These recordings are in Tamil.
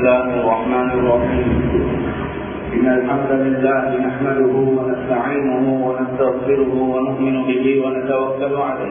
الله الرحمن الرحيم إن الحمد لله نحمده ونستعينه ونستغفره ونؤمن به ونتوكل عليه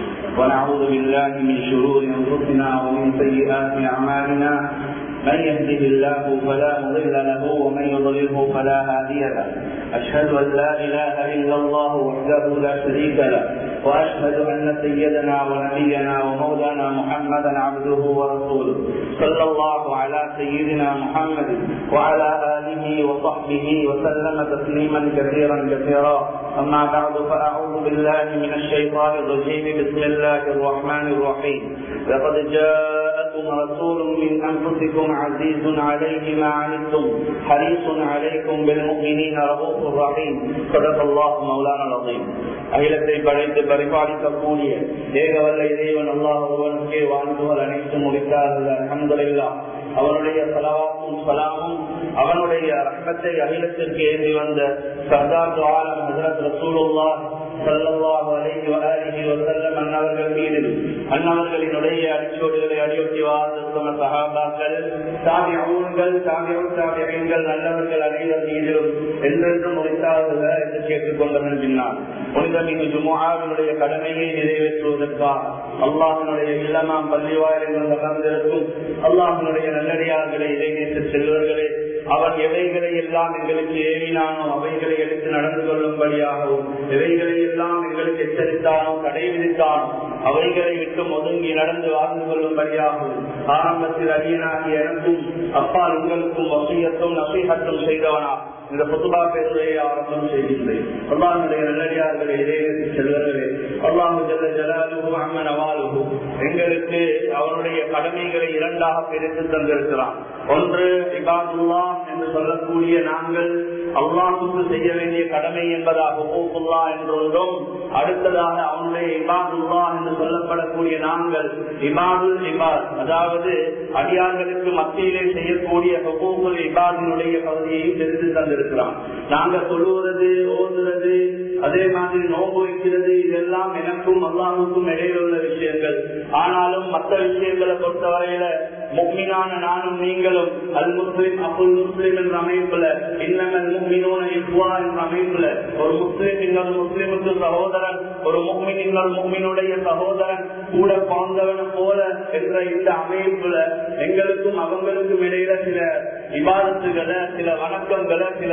ونعوذ بالله من شرور أنفسنا ومن سيئات أعمالنا من يهده الله فلا مضل له ومن يضلله فلا هادي له أشهد أن لا إله إلا الله وحده لا شريك له وأشهد أن سيدنا ونبينا ومولانا محمدا عبده ورسوله صلى الله على سيدنا محمد وعلى آله وصحبه وسلم تسليما كثيرا كثيرا أما بعد فأعوذ بالله من الشيطان الرجيم بسم الله الرحمن الرحيم لقد جاءكم رسول من أنفسكم عزيز عليه ما عنتم حريص عليكم بالمؤمنين رؤوف رحيم صدق الله مولانا العظيم அகிலத்தை படைத்து பரிபாலிக்கக்கூடிய ஏகவல்ல இறைவன் அல்லாஹ் ஒருவனுக்கே வாழ்ந்துகள் அனைத்து முடித்தார்கள் அஹமதுல்லா அவனுடைய சலவாக்கும் சலாமும் அவனுடைய ரத்தத்தை அகிலத்திற்கு ஏந்தி வந்த சர்தார் ஆலம் ஹசரத் ரசூலுல்லா சல்லாஹ் அலைஹி வஆலிஹி வஸல்லம் அன்னவர்கள் மீது அன்னவர்களினுடைய அடிச்சோடுகளை அடியொட்டி வாழ்ந்த சஹாபாக்கள் தாபிஊன்கள் தாபிஊன் தாபிஈன்கள் நல்லவர்கள் அனைவர் மீதிலும் என்றென்றும் முடித்தார்கள் என்று கேட்டுக்கொண்டதன் பின்னால் புனிதமிகு ஜுமுஹாவினுடைய கடமையை நிறைவேற்றுவதற்காக அல்லாஹினுடைய இல்லமாம் பள்ளிவாயிலில் அமர்ந்திருக்கும் அல்லாஹினுடைய நல்லடியார்களை இடைநேற்று செல்வர்களே அவன் எவைகளை எல்லாம் எங்களுக்கு ஏவினானோ அவைகளை எடுத்து நடந்து கொள்ளும்படியாகவும் எவைகளை எல்லாம் எங்களுக்கு எச்சரித்தானோ கடை விதித்தானோ அவைகளை விட்டு ஒதுங்கி நடந்து வாழ்ந்து கொள்ளும்படியாகவும் ஆரம்பத்தில் அடியனாகிய எனக்கும் அப்பா உங்களுக்கும் வசியத்தும் நசீகத்தும் செய்தவனா இந்த புத்துபா பேருடைய ஆரம்பம் செய்கின்றேன் அல்லாஹுடைய நல்லடியார்களை இடையே செல்வர்களே அல்லாஹு ஜல்ல ஜலாலுகு அம்மன் அவாலுகு எங்களுக்கு அவனுடைய கடமைகளை இரண்டாக பிரித்து தந்திருக்கிறான் ஒன்று இபாதுல்லா என்று சொல்லக்கூடிய நாங்கள் அல்லாஹுக்கு செய்ய வேண்டிய கடமை என்பதாக ஓப்புல்லா என்றொன்றும் அடுத்ததாக அவனுடைய இபாதுல்லா என்று சொல்லப்படக்கூடிய நாங்கள் இபாதுல் இபாத் அதாவது அடியார்களுக்கு மத்தியிலே செய்யக்கூடிய ஹபூகுல் இபாதினுடைய பகுதியையும் தெரிந்து தந்திருக்கிறான் நாங்க சொல்லுவது ஓதுறது அதே மாதிரி நோம்பு வைக்கிறது இதெல்லாம் எனக்கும் அல்லாஹுக்கும் இடையில உள்ள விஷயங்கள் ஆனாலும் மற்ற விஷயங்களை பொறுத்தவரையில முக்மினான நானும் நீங்களும் அல் முஸ்லிம் அப்புல் முஸ்லிம் என்ற அமைப்புல இன்னமல் முக்மினோன இஸ்வா என்ற அமைப்புல ஒரு முஸ்லிம் இன்னொரு முஸ்லிமுக்கு சகோதரன் ஒரு முக்மின் இன்னொரு முக்மினுடைய சகோதரன் கூட பாந்தவன் போல என்ற இந்த அமைப்புல எங்களுக்கும் அவங்களுக்கும் இடையில சில விவாதத்துகளை சில வணக்கங்களை சில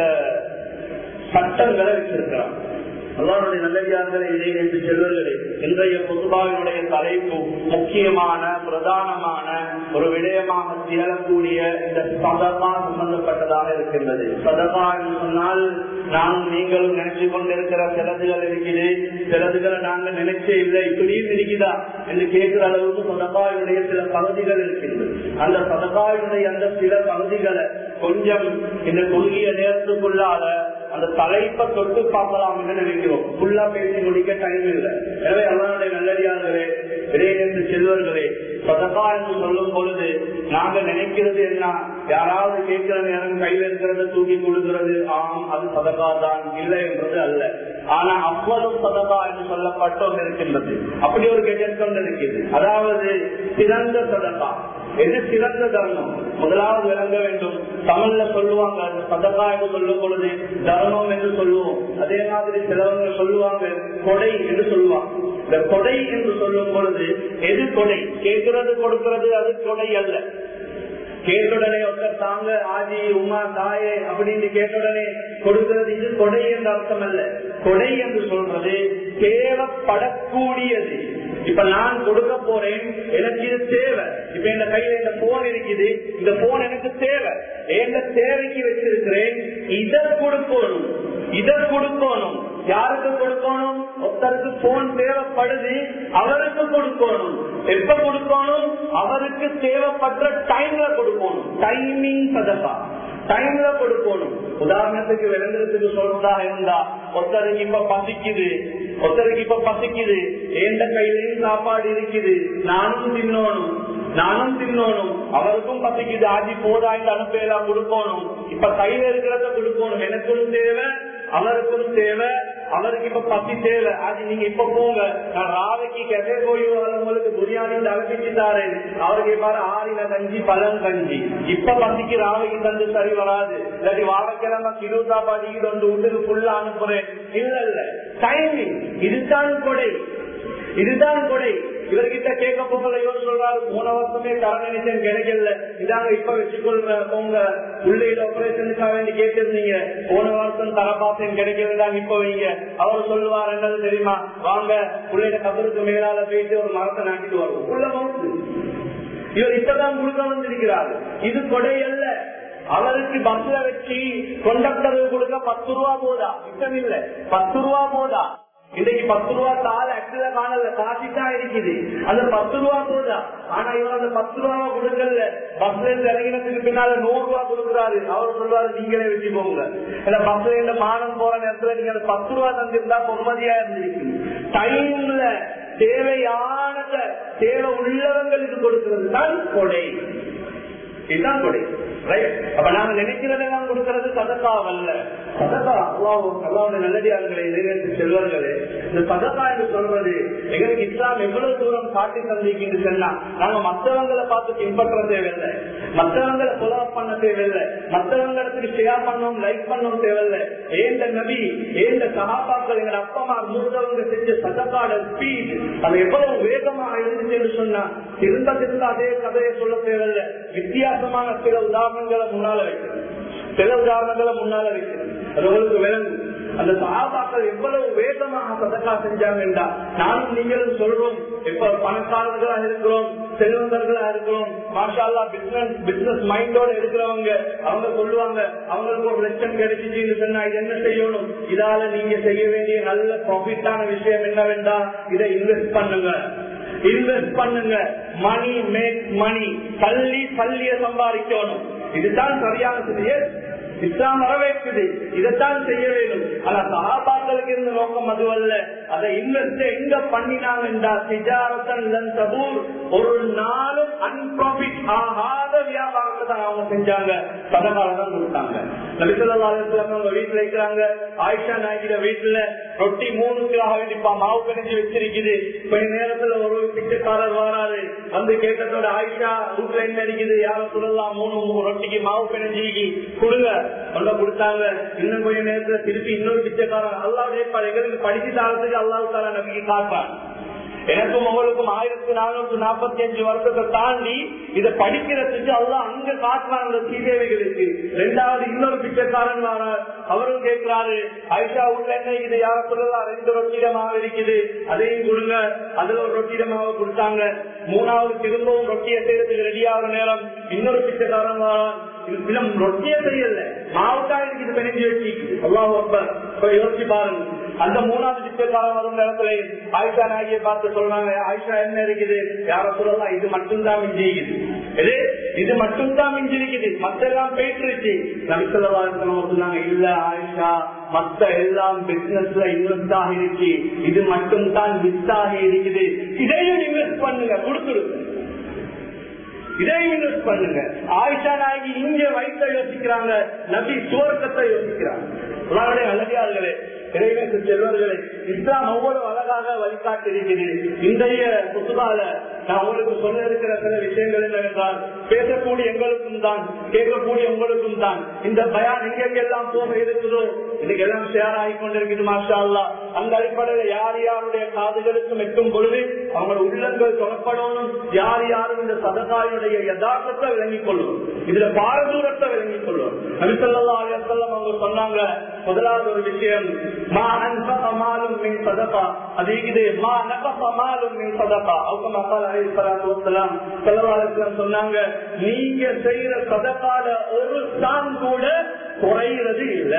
சட்டங்களை வச்சிருக்கிறான் அல்லாருடைய நல்லவியார்களை இதை என்று செல்வர்களே இன்றைய பொதுபாவினுடைய தலைப்பு முக்கியமான பிரதானமான ஒரு விடயமாக திகழக்கூடிய இந்த சதகா சம்பந்தப்பட்டதாக இருக்கின்றது சதகா என்று சொன்னால் நானும் நீங்களும் நினைச்சு கொண்டிருக்கிற சிலதுகள் இருக்குது சிலதுகளை நாங்கள் நினைச்சே இல்லை இப்படியும் இருக்குதா என்று கேட்கிற அளவுக்கு சதகாவினுடைய சில பகுதிகள் இருக்கின்றது அந்த சதகாவினுடைய அந்த சில பகுதிகளை கொஞ்சம் இந்த குறுகிய நேரத்துக்குள்ளால அந்த தலைப்பை தொட்டு பார்க்கலாம் என்று நினைக்கிறோம் ஃபுல்லா பேசி முடிக்க டைம் இல்லை எனவே எல்லாருடைய நல்லடியார்களே இடையிலிருந்து செல்வர்களே சதகா என்று சொல்லும் பொழுது நாங்க நினைக்கிறது என்ன யாராவது கேட்கிற நேரம் கையில் இருக்கிறத தூக்கி கொடுக்கிறது ஆம் அது சதகா தான் இல்லை என்பது அல்ல ஆனா அவ்வளவு சதகா என்று சொல்லப்பட்ட ஒன்று இருக்கின்றது அப்படி ஒரு கெட்டல் இருக்கிறது அதாவது சிறந்த சதகா எது சிறந்த தர்மம் முதலாவது விளங்க வேண்டும் தமிழ்ல சொல்லுவாங்க சதகா என்று சொல்லும் பொழுது தர்மம் என்று சொல்லுவோம் அதே மாதிரி சிலவங்க சொல்லுவாங்க கொடை என்று சொல்லுவாங்க இந்த கொடை என்று சொல்லும் பொழுது எது கொடை கேட்கிறது கொடுக்கிறது அது கொடை அல்ல கேட்டுடனே ஒருத்தர் தாங்க ஆஜி உமா தாயே அப்படின்னு கேட்டுடனே கொடுக்கிறது இது கொடை என்ற அர்த்தம் அல்ல கொடை என்று சொல்றது தேவைப்படக்கூடியது இப்ப நான் கொடுக்க போறேன் எனக்கு இது தேவை இப்ப இந்த கையில இந்த போன் இருக்குது இந்த போன் எனக்கு தேவை எந்த தேவைக்கு வச்சிருக்கிறேன் இதை கொடுக்கணும் இதை கொடுக்கணும் யாருக்கு கொடுக்கணும் ஒருத்தருக்கு போன் தேவைப்படுது அவருக்கு கொடுக்கணும் எப்ப கொடுக்கணும் அவருக்கு தேவைப்படுற டைம்ல கொடுக்கணும் டைமிங் சதப்பா டைம்ல கொடுக்கணும் உதாரணத்துக்கு விளங்குறதுக்கு சொல்றதா இருந்தா ஒருத்தருக்கு இப்ப பசிக்குது ஒருத்தருக்கு இப்ப பசிக்குது எந்த கையிலையும் சாப்பாடு இருக்குது நானும் தின்னோணும் நானும் தின்னோணும் அவருக்கும் பசிக்குது ஆஜி போதா இந்த அனுப்பெல்லாம் கொடுக்கணும் இப்ப கையில இருக்கிறத கொடுக்கணும் எனக்கும் தேவை அவருக்கும் தேவை அவருக்கு இப்ப பசி தேவை அது நீங்க இப்ப போங்க நான் ராவைக்கு கெட்டே போய் உங்களுக்கு பிரியாணி அழைப்பிச்சு தாரேன் அவருக்கு பாரு ஆறின கஞ்சி பழம் கஞ்சி இப்ப பசிக்கு ராவைக்கு தந்து சரி வராது இல்லாட்டி வாழைக்கிழமை கிலோ சாப்பாடு வந்து வீட்டுக்கு ஃபுல்லா அனுப்புறேன் இல்ல இல்ல டைமிங் இதுதான் கொடை இதுதான் கொடை இவர்கிட்ட கேட்க போகல இவர் சொல்றாரு போன வருஷமே கரணிச்சன் கிடைக்கல இதாங்க இப்ப வச்சுக்கொள்ற உங்க உள்ளையில ஆபரேஷனுக்காக வேண்டி கேட்டிருந்தீங்க போன வருஷம் தர பார்த்தேன் கிடைக்கலதாங்க இப்ப வைங்க அவர் சொல்லுவார் என்னது தெரியுமா வாங்க உள்ளையில கபருக்கு மேலால போயிட்டு ஒரு மரத்தை நாட்டிட்டு வருவோம் உள்ள மவுத்து இவர் இப்பதான் கொடுக்க வந்திருக்கிறார் இது கொடை அல்ல அவருக்கு பஸ்ல வச்சு கொண்டக்டர் கொடுக்க பத்து ரூபா போதா மிச்சம் இல்ல பத்து ரூபா போதா இன்னைக்கு பத்து ரூபா தாள் ஆக்சுவலா காணல காசிதான் இருக்குது அந்த பத்து ரூபா போதா ஆனா இவர் அந்த பத்து ரூபா கொடுக்கல பஸ்ல இருந்து இறங்கினதுக்கு பின்னால நூறு ரூபா கொடுக்குறாரு அவர் சொல்றாரு நீங்களே வச்சு போங்க இல்ல பஸ்ல இருந்து மானம் போற நேரத்துல நீங்க அந்த பத்து ரூபா தந்திருந்தா பொறுமதியா இருந்திருக்கு டைம்ல தேவையானத தேவை உள்ளவங்களுக்கு கொடுக்கிறது தான் கொடை இதுதான் கொடை அப்ப நாங்க நினைக்கிறதெல்லாம் கொடுக்கறது சதக்காவல்ல சதக்கா அல்லாஹ் அல்லாவுடைய நல்லடியார்களே நிறைவேற்றி செல்வர்களே இந்த சதக்கா என்று சொல்றது எங்களுக்கு இஸ்லாம் எவ்வளவு தூரம் காட்டி தந்திருக்குன்னு சொன்னா நாங்க மற்றவங்களை பார்த்து பின்பற்ற தேவையில்லை மற்றவங்களை கொலா பண்ண தேவையில்லை மற்றவங்களுக்கு ஷேர் பண்ணணும் லைக் பண்ணணும் தேவையில்லை ஏந்த நபி ஏந்த சகாபாக்கள் எங்க அப்பமா மூத்தவங்க செஞ்ச சதக்காட ஸ்பீட் அது எவ்வளவு வேகமாக இருந்துச்சுன்னு சொன்னா திரும்ப திரும்ப அதே கதையை சொல்ல தேவையில்லை வித்தியாசமான சில உதாரணங்களை முன்னால வைக்கணும் சில உதாரணங்களை முன்னால வைக்கணும் அது உங்களுக்கு விளங்கும் அந்த சகாபாக்கள் எவ்வளவு வேகமாக சதக்கா செஞ்சாங்கன்றா நானும் நீங்களும் சொல்றோம் இப்ப பணக்காரர்களா இருக்கிறோம் செல்வந்தர்களா இருக்கிறோம் மாஷால்லா பிசினஸ் பிசினஸ் மைண்டோட இருக்கிறவங்க அவங்க சொல்லுவாங்க அவங்களுக்கு ஒரு லட்சம் கிடைச்சிச்சுன்னு சொன்னா இது என்ன செய்யணும் இதால நீங்க செய்ய வேண்டிய நல்ல ப்ராஃபிட்டான விஷயம் என்னவென்றா இதை இன்வெஸ்ட் பண்ணுங்க இன்வெஸ்ட் பண்ணுங்க மணி மேக் மணி தள்ளி தள்ளிய சம்பாதிக்கணும் இதுதான் சரியான செய்ய இஸ்லாம் வரவேற்குது இதைத்தான் செய்ய வேண்டும் ஆனா சகாபாக்களுக்கு இருந்த நோக்கம் அதுவல்ல அதை இன்வெஸ்ட் எங்க பண்ணினாங்க என்றால் சிஜாரத்தன் தபூர் ஒரு நாளும் அன்பிராஃபிட் ஆகாத வியாபாரத்தை தான் அவங்க செஞ்சாங்க சதகால தான் கொடுத்தாங்க நபிசல்லாங்க வீட்டுல இருக்கிறாங்க ஆயிஷா நாயகிட வீட்டுல ரொட்டி மூணுக்காக வேண்டிப்பா மாவு பிணைஞ்சு வச்சிருக்குது கொஞ்ச நேரத்துல ஒரு பிச்சைக்காரர் வராரு வந்து கேட்டதோட ஆயிஷா வீட்டுல என்ன இருக்குது யாரும் சொல்லலாம் மூணு ரொட்டிக்கு மாவு பிணைஞ்சி கொடுங்க சொல்ல கொடுத்தாங்க இன்னும் கொஞ்ச நேரத்துல திருப்பி இன்னொரு பிச்சைக்காரன் அல்லாவுடைய எங்களுக்கு படிச்சு தாரத்துக்கு அல்லாஹ் தாரா நம்பிக்கை காட்டுறான் எனக்கும் உங்களுக்கும் ஆயிரத்தி நானூத்தி நாற்பத்தி அஞ்சு வருஷத்தை தாண்டி இதை படிக்கிறதுக்கு அல்லாஹ் அங்க காட்டுறாங்க சீதேவிகளுக்கு ரெண்டாவது இன்னொரு பிச்சைக்காரன் வரார் அவரும் கேட்கிறாரு ஐஷா உள்ள என்ன இது யார சொல்லலாம் ரெண்டு ரொட்டிடமாக இருக்குது அதையும் கொடுங்க அதுல ஒரு ரொட்டிடமாக கொடுத்தாங்க மூணாவது திரும்பவும் ரொட்டியை செய்யறதுக்கு ரெடி ஆகிற நேரம் இன்னொரு பிச்சைக்காரன் வரான் ரொட்டியே செய்யல மாவுக்கா எனக்கு இது பிணைஞ்சு வச்சு அல்லாஹ் யோசிச்சு பாருங்க அந்த மூணாவது பிச்சைக்காரன் வரும் நேரத்துல ஆயிஷா நாயகியை பார்த்து சொல்றாங்க ஆயிஷா என்ன இருக்குது யார சொல்லலாம் இது மட்டும்தான் மிஞ்சி இருக்குது இது மட்டும்தான் மிஞ்சி இருக்குது மத்த எல்லாம் போயிட்டு நபிசல்லா சொன்னாங்க இல்ல ஆயிஷா மத்த எல்லாம் பிசினஸ்ல இன்வெஸ்ட் ஆகி இருக்கு இது மட்டும் தான் மிஸ் ஆகி இருக்குது இதையும் இன்வெஸ்ட் பண்ணுங்க கொடுத்துருங்க இதையும் இன்வெஸ்ட் பண்ணுங்க ஆயிஷா நாயகி இங்க வயிற்ற யோசிக்கிறாங்க நபி சுவர்க்கத்தை யோசிக்கிறாங்க உலகடைய நல்லதார்களே இறைவனுக்கு செல்வர்களே இஸ்லாம் ஒவ்வொரு அழகாக வழிகாட்டி இருக்கிறது இன்றைய புத்துகால நான் உங்களுக்கு சொல்ல இருக்கிற சில விஷயங்கள் என்னவென்றால் பேசக்கூடிய எங்களுக்கும் தான் கேட்கக்கூடிய உங்களுக்கும் தான் இந்த பயான் எங்கெங்கெல்லாம் போக இருக்குதோ இன்னைக்கு எல்லாம் ஷேர் ஆகி கொண்டிருக்குது மாஷா அல்லா அந்த அடிப்படையில் யார் யாருடைய காதுகளுக்கும் எட்டும் பொழுது அவங்களோட உள்ளங்கள் தொடப்படணும் யார் யாரும் இந்த சதகாயுடைய யதார்த்தத்தை விளங்கிக் கொள்ளும் இதுல பாரதூரத்தை விளங்கிக் கொள்ளும் நபிசல்லா அலிசல்லம் அவங்க சொன்னாங்க முதலாவது ஒரு விஷயம் மா அன்பக மாலும் மின் சதகா அது இருக்குது மா நபக மாலும் மின் சதகா அவங்க மக்கள் சொன்னாங்க நீங்க செய்யற சதகால ஒரு தான் கூட குறைகிறது இல்ல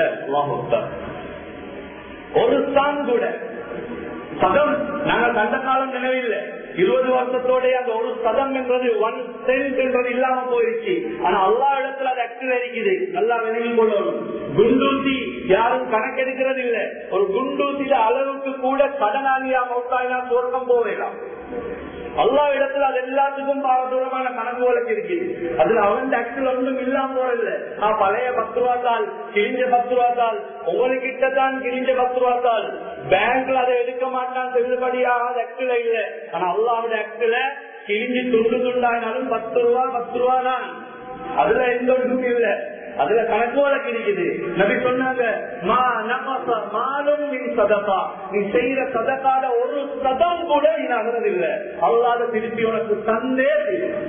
ஒரு தான் கூட சதம் நாங்க கண்ட காலம் நினைவில்லை இருபது வருஷத்தோட அந்த ஒரு சதம் என்றது ஒன் சென்ட் என்றது இல்லாம போயிருச்சு ஆனா எல்லா இடத்துல அது ஆக்டிவ் இருக்குது நல்லா விலகி கொள்ளணும் குண்டூசி யாரும் கணக்கெடுக்கிறது இல்ல ஒரு குண்டூசியில அளவுக்கு கூட கடனாளியா மௌத்தாயினா சுவர்க்கம் போவேலாம் அல்லா இடத்துல அது எல்லாத்துக்கும் பாரதூரமான கணக்கு வழக்கு இருக்கு அதுல அவன் ஆக்சுவல் ஒன்றும் இல்லாம போறதில்ல ஆஹ் பழைய பத்து ரூபாத்தால் கிழிஞ்ச பத்து ரூபாத்தால் உங்ககிட்ட தான் கிழிஞ்ச பத்து ரூபாத்தால் பேங்க்ல அதை எடுக்க மாட்டான் செல்லுபடியாக அது ஆக்சுவல இல்ல ஆனா அல்லாவோட ஆக்சுவல கிழிஞ்சு துண்டு துண்டாயினாலும் பத்து ரூபா பத்து ரூபா தான் அதுல எந்த ஒன்றும் இல்ல அதுல கணக்கு வழக்கு இருக்குது நபி சொன்னாங்க மா நமச மாலும் நீ சதகா நீ செய்யற சதகால ஒரு சதம் கூட நீ நகரதில்லை அல்லாத திருப்பி உனக்கு தந்தே தீரும்.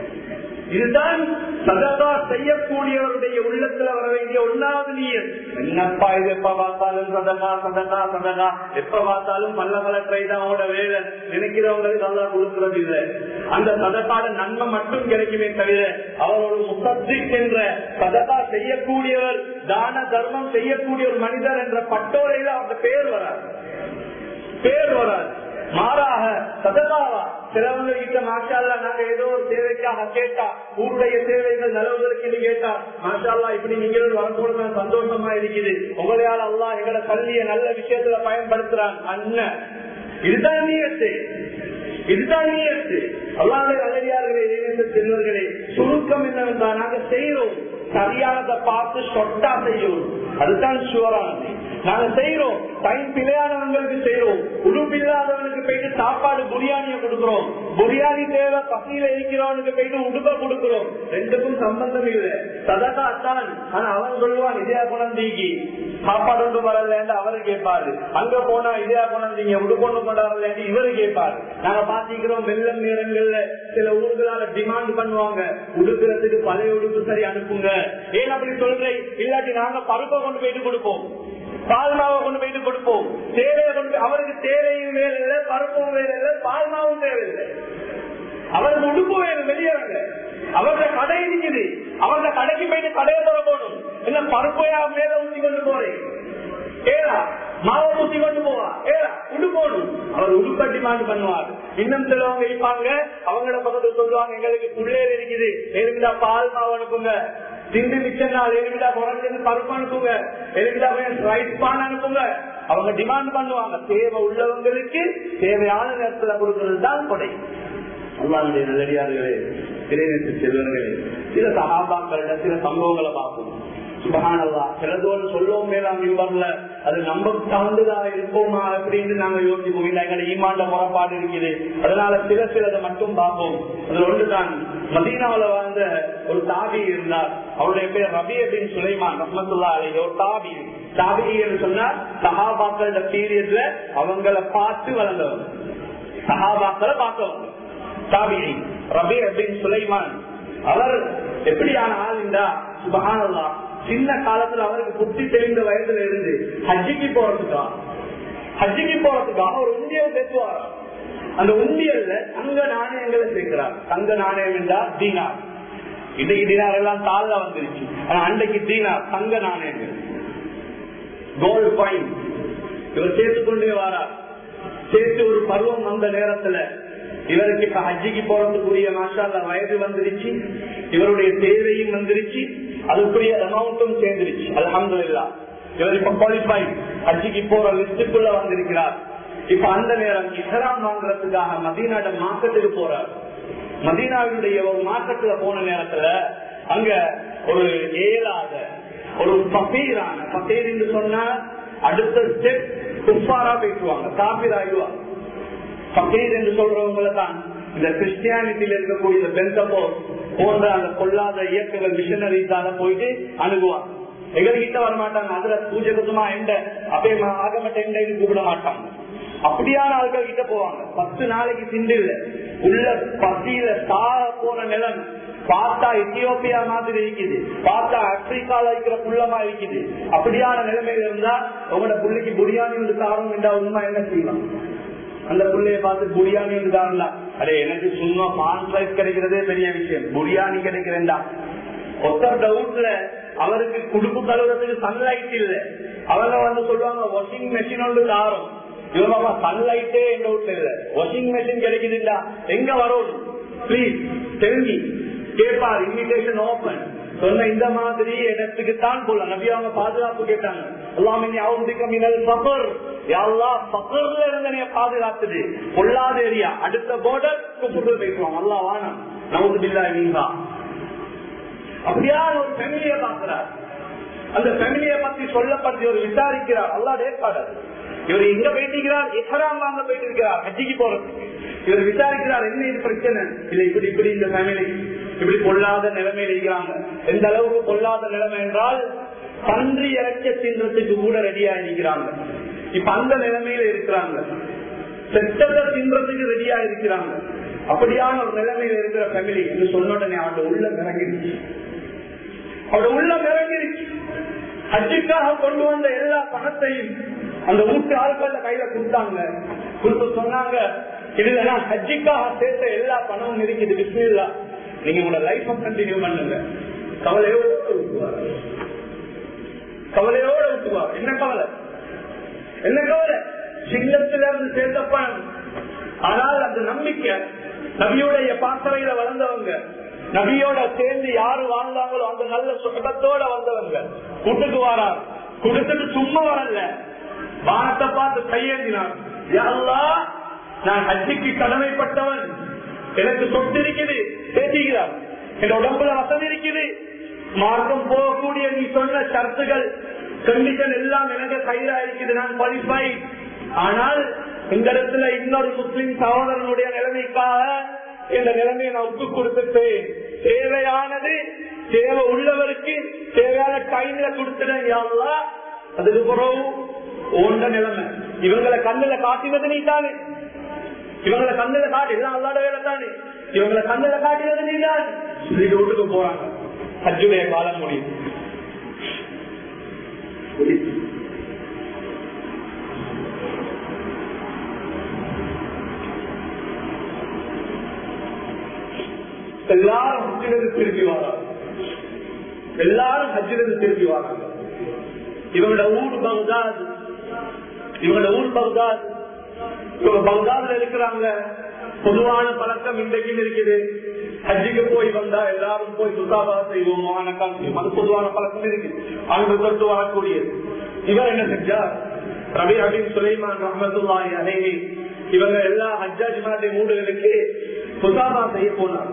இதுதான் சதகா செய்யக்கூடியவருடைய உள்ளத்துல வர வேண்டிய ஒன்னாவது நீயல் என்னப்பா இது எப்ப பார்த்தாலும் சதகா சதகா சதகா எப்ப பார்த்தாலும் பல்ல கலற்றை தான் அவனோட வேலை நினைக்கிறவங்களுக்கு நல்லா கொடுக்கறது இல்லை அந்த சதகால நன்மை மட்டும் கிடைக்குமே தவிர அவர் ஒரு முசத்திக் என்ற சதகா செய்யக்கூடியவர் தான தர்மம் செய்யக்கூடிய ஒரு மனிதர் என்ற பட்டோரையில அந்த பேர் வராது பேர் வராது மாறாக சதகாவா சிலவங்க கிட்ட மாஷால்லா நாங்க ஏதோ ஒரு தேவைக்காக கேட்டா ஊருடைய தேவைகள் நலவுகளுக்கு கேட்டா மாஷால்லா இப்படி நீங்களும் வரக்கூட சந்தோஷமா இருக்குது உங்களையால் அல்லா எங்களை கல்விய நல்ல விஷயத்துல பயன்படுத்துறான் அண்ணன் இதுதான் நீயத்து இதுதான் நீயத்து அல்லாத நல்லடியார்களே செல்வர்களே சுருக்கம் என்னவென்றால் நாங்க செய்யறோம் சரியானதை பார்த்து சொட்டா செய்யணும் அதுதான் சுவரானது நாங்க செய்யறோம் டைம் பிழையானவங்களுக்கு செய்யறோம் உடுப்பில்லாதவனுக்கு போயிட்டு சாப்பாடு புரியாணியை கொடுக்கிறோம் புரியாணி தேவை பசியில இருக்கிறவனுக்கு போயிட்டு உடுப்ப கொடுக்கிறோம் ரெண்டுக்கும் சம்பந்தம் இல்லை சதகா தான் ஆனா அவன் சொல்லுவான் இதே குணந்தீங்கி சாப்பாடு ஒன்று வரலன்னு அவரு கேட்பாரு அங்க போனா இதே குணந்தீங்க உடுப்பொண்ணு கொண்டாடலன்னு இவரு கேட்பாரு நாங்க பாத்திக்கிறோம் வெள்ளம் நேரங்கள்ல சில ஊர்களால டிமாண்ட் பண்ணுவாங்க உடுக்கிறதுக்கு பழைய உடுப்பு சரி அனுப்புங்க ஏன் அப்படி சொல்றேன் இல்லாட்டி நாங்க பருப்பை கொண்டு போயிட்டு கொடுப்போம் பால்மாவை கொண்டு போயிட்டு கொடுப்போம் தேவையை கொண்டு அவருக்கு தேவையும் வேலை இல்லை பருப்பும் வேலை இல்லை பால்மாவும் தேவையில்லை அவருக்கு உடுப்பு வேணும் வெளியேறாங்க அவருடைய கடை இருக்குது அவருடைய கடைக்கு போயிட்டு கடையை தர போகணும் இல்ல பருப்பையா மேல ஊற்றி கொண்டு போறேன் ஏழா மாவை ஊத்தி கொண்டு போவா ஏழா உடுப்போணும் அவர் உடுப்ப டிமாண்ட் பண்ணுவார் இன்னும் சிலவங்க இருப்பாங்க அவங்கள பக்கத்துல சொல்லுவாங்க எங்களுக்கு புள்ளேர் இருக்குது எலுமிடா பால் மாவு அனுப்புங்க திண்டு மிச்ச நாள் எலுமிடா குறைஞ்சது பருப்பு அனுப்புங்க எலுமிடா ரைஸ் பான் அனுப்புங்க அவங்க டிமாண்ட் பண்ணுவாங்க தேவை உள்ளவங்களுக்கு தேவையான நேரத்துல கொடுக்கிறது தான் கொடை அல்லாவுடைய நல்லடியார்களே இறைநேற்று செல்வர்களே சில சகாபாக்களிட சில சம்பவங்களை பார்ப்போம் சுபகானல்லா சிலதோடு சொல்லவும் மேலாம் இவ்வரல அது நம்ம தகுந்ததா இருப்போமா அப்படின்னு நாங்க யோசிப்போம் இல்ல எங்க ஈமாண்ட முறைப்பாடு இருக்குது அதனால சில சிலதை மட்டும் பார்ப்போம் அதுல ஒன்றுதான் மதீனாவில வாழ்ந்த ஒரு தாபி இருந்தார் அவருடைய பேர் ரபி அப்படின்னு சுலைமான் ரஹமத்துல்லா அலி ஒரு தாபி தாபி என்று சொன்னார் சஹாபாக்களோட பீரியட்ல அவங்கள பார்த்து வளர்ந்தவர் சஹாபாக்களை பார்த்தவங்க தாபியை ரபி அப்படின்னு சுலைமான் அவர் எப்படியான ஆள் என்றா சுபகானல்லா சின்ன காலத்துல அவருக்கு புத்தி தெரிந்த வயதுல இருந்து ஹஜ்ஜிக்கு போறதுக்காக ஹஜ்ஜிக்கு போறதுக்காக ஒரு உண்டியல் பேசுவார் அந்த உண்டியல்ல தங்க நாணயங்களை சேர்க்கிறார் தங்க நாணயம் என்றா தீனார் இன்னைக்கு தீனார் எல்லாம் தாழ்ல வந்துருச்சு ஆனா அன்றைக்கு தீனார் தங்க நாணயங்கள் கோல்டு பாயிண்ட் இவர் சேர்த்துக்கொண்டே வாரார் சேர்த்து ஒரு பருவம் வந்த நேரத்துல இவருக்கு இப்ப ஹஜ்ஜிக்கு போறதுக்குரிய மாஷால வயது வந்துருச்சு இவருடைய தேவையும் வந்துருச்சு அதுக்குரிய அமௌண்ட்டும் சேர்ந்துருச்சு அலமது இல்லா இவர் இப்ப குவாலிஃபை ஹஜ்ஜிக்கு போற லிஸ்டுக்குள்ள வந்திருக்கிறார் இப்ப அந்த நேரம் இஹராம் வாங்குறதுக்காக மதீனாட மார்க்கெட்டுக்கு போறார் மதீனாவினுடைய ஒரு மார்க்கெட்டுல போன நேரத்துல அங்க ஒரு ஏழாத ஒரு பசீரான பசீர் என்று சொன்னா அடுத்த ஸ்டெப் குப்பாரா பேசுவாங்க காப்பீர் ஆயிடுவாங்க பக்கீர் என்று சொல்றவங்களை தான் இந்த கிறிஸ்டியானிட்டியில இருக்கக்கூடிய இந்த பெந்தப்போ போன்ற அந்த கொள்ளாத இயக்கங்கள் மிஷனரிஸால போயிட்டு அணுகுவாங்க எங்ககிட்ட வர மாட்டாங்க அதுல பூஜகத்துமா எண்ட அப்பே ஆகமட்ட எண்டைன்னு கூப்பிட மாட்டாங்க அப்படியான ஆட்கள் கிட்ட போவாங்க பத்து நாளைக்கு திண்டு இல்ல உள்ள பசியில சாக போன நிலம் பார்த்தா எத்தியோப்பியா மாதிரி இருக்குது பார்த்தா ஆப்பிரிக்கால இருக்கிற புள்ளமா இருக்குது அப்படியான நிலைமையில இருந்தா உங்களோட புள்ளைக்கு புரியாணி வந்து காரணம் என்றா உண்மை என்ன செய்யலாம் அந்த புள்ளைய பார்த்து புரியாணி இருந்தாங்களா அடே எனக்கு சும்மா பான் ரைஸ் கிடைக்கிறதே பெரிய விஷயம் புரியாணி கிடைக்கிறேன்டா ஒருத்தர் டவுட்ல அவருக்கு குடுப்பு கழுவுறதுக்கு சன்லைட் இல்ல அவங்க வந்து சொல்லுவாங்க வாஷிங் மெஷின் ஒன்று தாரும் இவங்க சன்லைட்டே எங்க வீட்டுல இல்ல வாஷிங் மெஷின் கிடைக்குது இல்ல எங்க வரும் பிளீஸ் தெரிஞ்சு கேட்பார் இன்விடேஷன் ஓபன் சொன்ன இந்த மாதிரி இடத்துக்கு தான் போல நபி அவங்க பாதுகாப்பு கேட்டாங்க எல்லாமே அவந்திக்க மினல் பகர் யாழ்லா பகர்ல இருந்து நீ பாதுகாத்துது பொல்லாத ஏரியா அடுத்த போர்டர் குப்புட்டு பேசுவாங்க அல்லா வானம் நவுது பில்லா நீங்கா அப்படியா ஒரு ஃபேமிலியை பாக்குறார் அந்த ஃபேமிலியை பத்தி சொல்லப்பட்டு இவர் விசாரிக்கிறார் அல்லாட ஏற்பாடு இவர் எங்க போயிட்டிருக்கிறார் எஹராம் வாங்க போயிட்டு இருக்கிறார் ஹஜ்ஜிக்கு போறதுக்கு இவர் விசாரிக்கிறார் என்ன இது பிரச்சனை இல்ல இப்படி இப்படி இந்த ஃபேமிலி இப்படி பொல்லாத நிலைமையில இருக்கிறாங்க எந்த அளவுக்கு பொல்லாத நிலைமை என்றால் பன்றி இறக்க தின்றதுக்கு கூட ரெடியா இருக்கிறாங்க இப்ப அந்த நிலைமையில இருக்கிறாங்க செத்தத்தை தின்றதுக்கு ரெடியா இருக்கிறாங்க அப்படியான ஒரு நிலைமையில இருக்கிற ஃபேமிலி என்று சொன்ன உடனே அவரோட உள்ள இறங்கிருச்சு அவரோட உள்ள இறங்கிருச்சு ஹஜ்ஜுக்காக கொண்டு வந்த எல்லா பணத்தையும் அந்த வீட்டு ஆட்கள் கையில கொடுத்தாங்க கொடுத்து சொன்னாங்க இதுல நான் ஹஜ்ஜுக்காக சேர்த்த எல்லா பணமும் இருக்குது பிஸ்மில்லா நீங்க உங்களோட லைஃப் கண்டினியூ பண்ணுங்க கவலையோட விட்டுவார் கவலையோட விட்டுவார் என்ன கவலை என்ன கவலை சிங்கத்தில இருந்து சேர்த்த பணம் ஆனால் அந்த நம்பிக்கை நபியுடைய பாசறையில வளர்ந்தவங்க நபியோட சேர்ந்து யாரு வாழ்ந்தாங்களோ அந்த நல்ல சுகத்தோட வந்தவங்க கூட்டுக்கு வாரார் கொடுத்துட்டு சும்மா வரல வானத்தை பார்த்து கையேந்தினார் அல்லாஹ், நான் ஹஜ்ஜிக்கு கடமைப்பட்டவன் எனக்கு சொத்து இருக்குது பேசுகிறார் என் உடம்புல வசதி இருக்குது மார்க்கம் போகக்கூடிய நீ சொன்ன ஷர்த்துகள் கண்டிஷன் எல்லாம் எனக்கு கையில இருக்குது நான் குவாலிஃபை ஆனால் இந்த இடத்துல இன்னொரு முஸ்லிம் சகோதரனுடைய நிலைமைக்காக இந்த நிலைமையை நான் ஒப்பு கொடுத்துட்டேன் தேவையானது தேவை உள்ளவருக்கு தேவையான டைம்ல கொடுத்துட்டேன் யாருலா அதுக்கு பிறகு ஓண்ட நிலைமை இவங்களை கண்ணுல காட்டினது நீ தானே இவங்களை கண்ணுல காட்டி எல்லாம் அல்லாட வேலை தானே இவங்களை கண்ணுல காட்டினது நீ தான் சொல்லிட்டு வீட்டுக்கு போறாங்க ஹஜ்ஜுடைய காலம் முடியும் எல்லாரும் ஹஜ்ஜிலிருந்து திரும்பி வராங்க எல்லாரும் ஹஜ்ஜிலிருந்து திரும்பி வராங்க இவங்களோட ஊர் பகுதாத் இவங்களோட ஊர் பகுதாத் இவங்க பகுதாதுல இருக்கிறாங்க பொதுவான பழக்கம் இன்றைக்கு இருக்குது ஹஜ்ஜிக்கு போய் வந்தா எல்லாரும் போய் சுத்தாபா செய்வோம் ஆனக்கால் செய்வோம் அது பொதுவான பழக்கம் இருக்கு அங்கு தொட்டு வரக்கூடியது இவர் என்ன செஞ்சார் ரவி அபின் சுலைமான் ரஹமத்துல்லாஹி அலைஹி இவங்க எல்லா ஹஜ்ஜாஜ் மாட்டை மூடுகளுக்கு சுத்தாபா செய்ய போனார்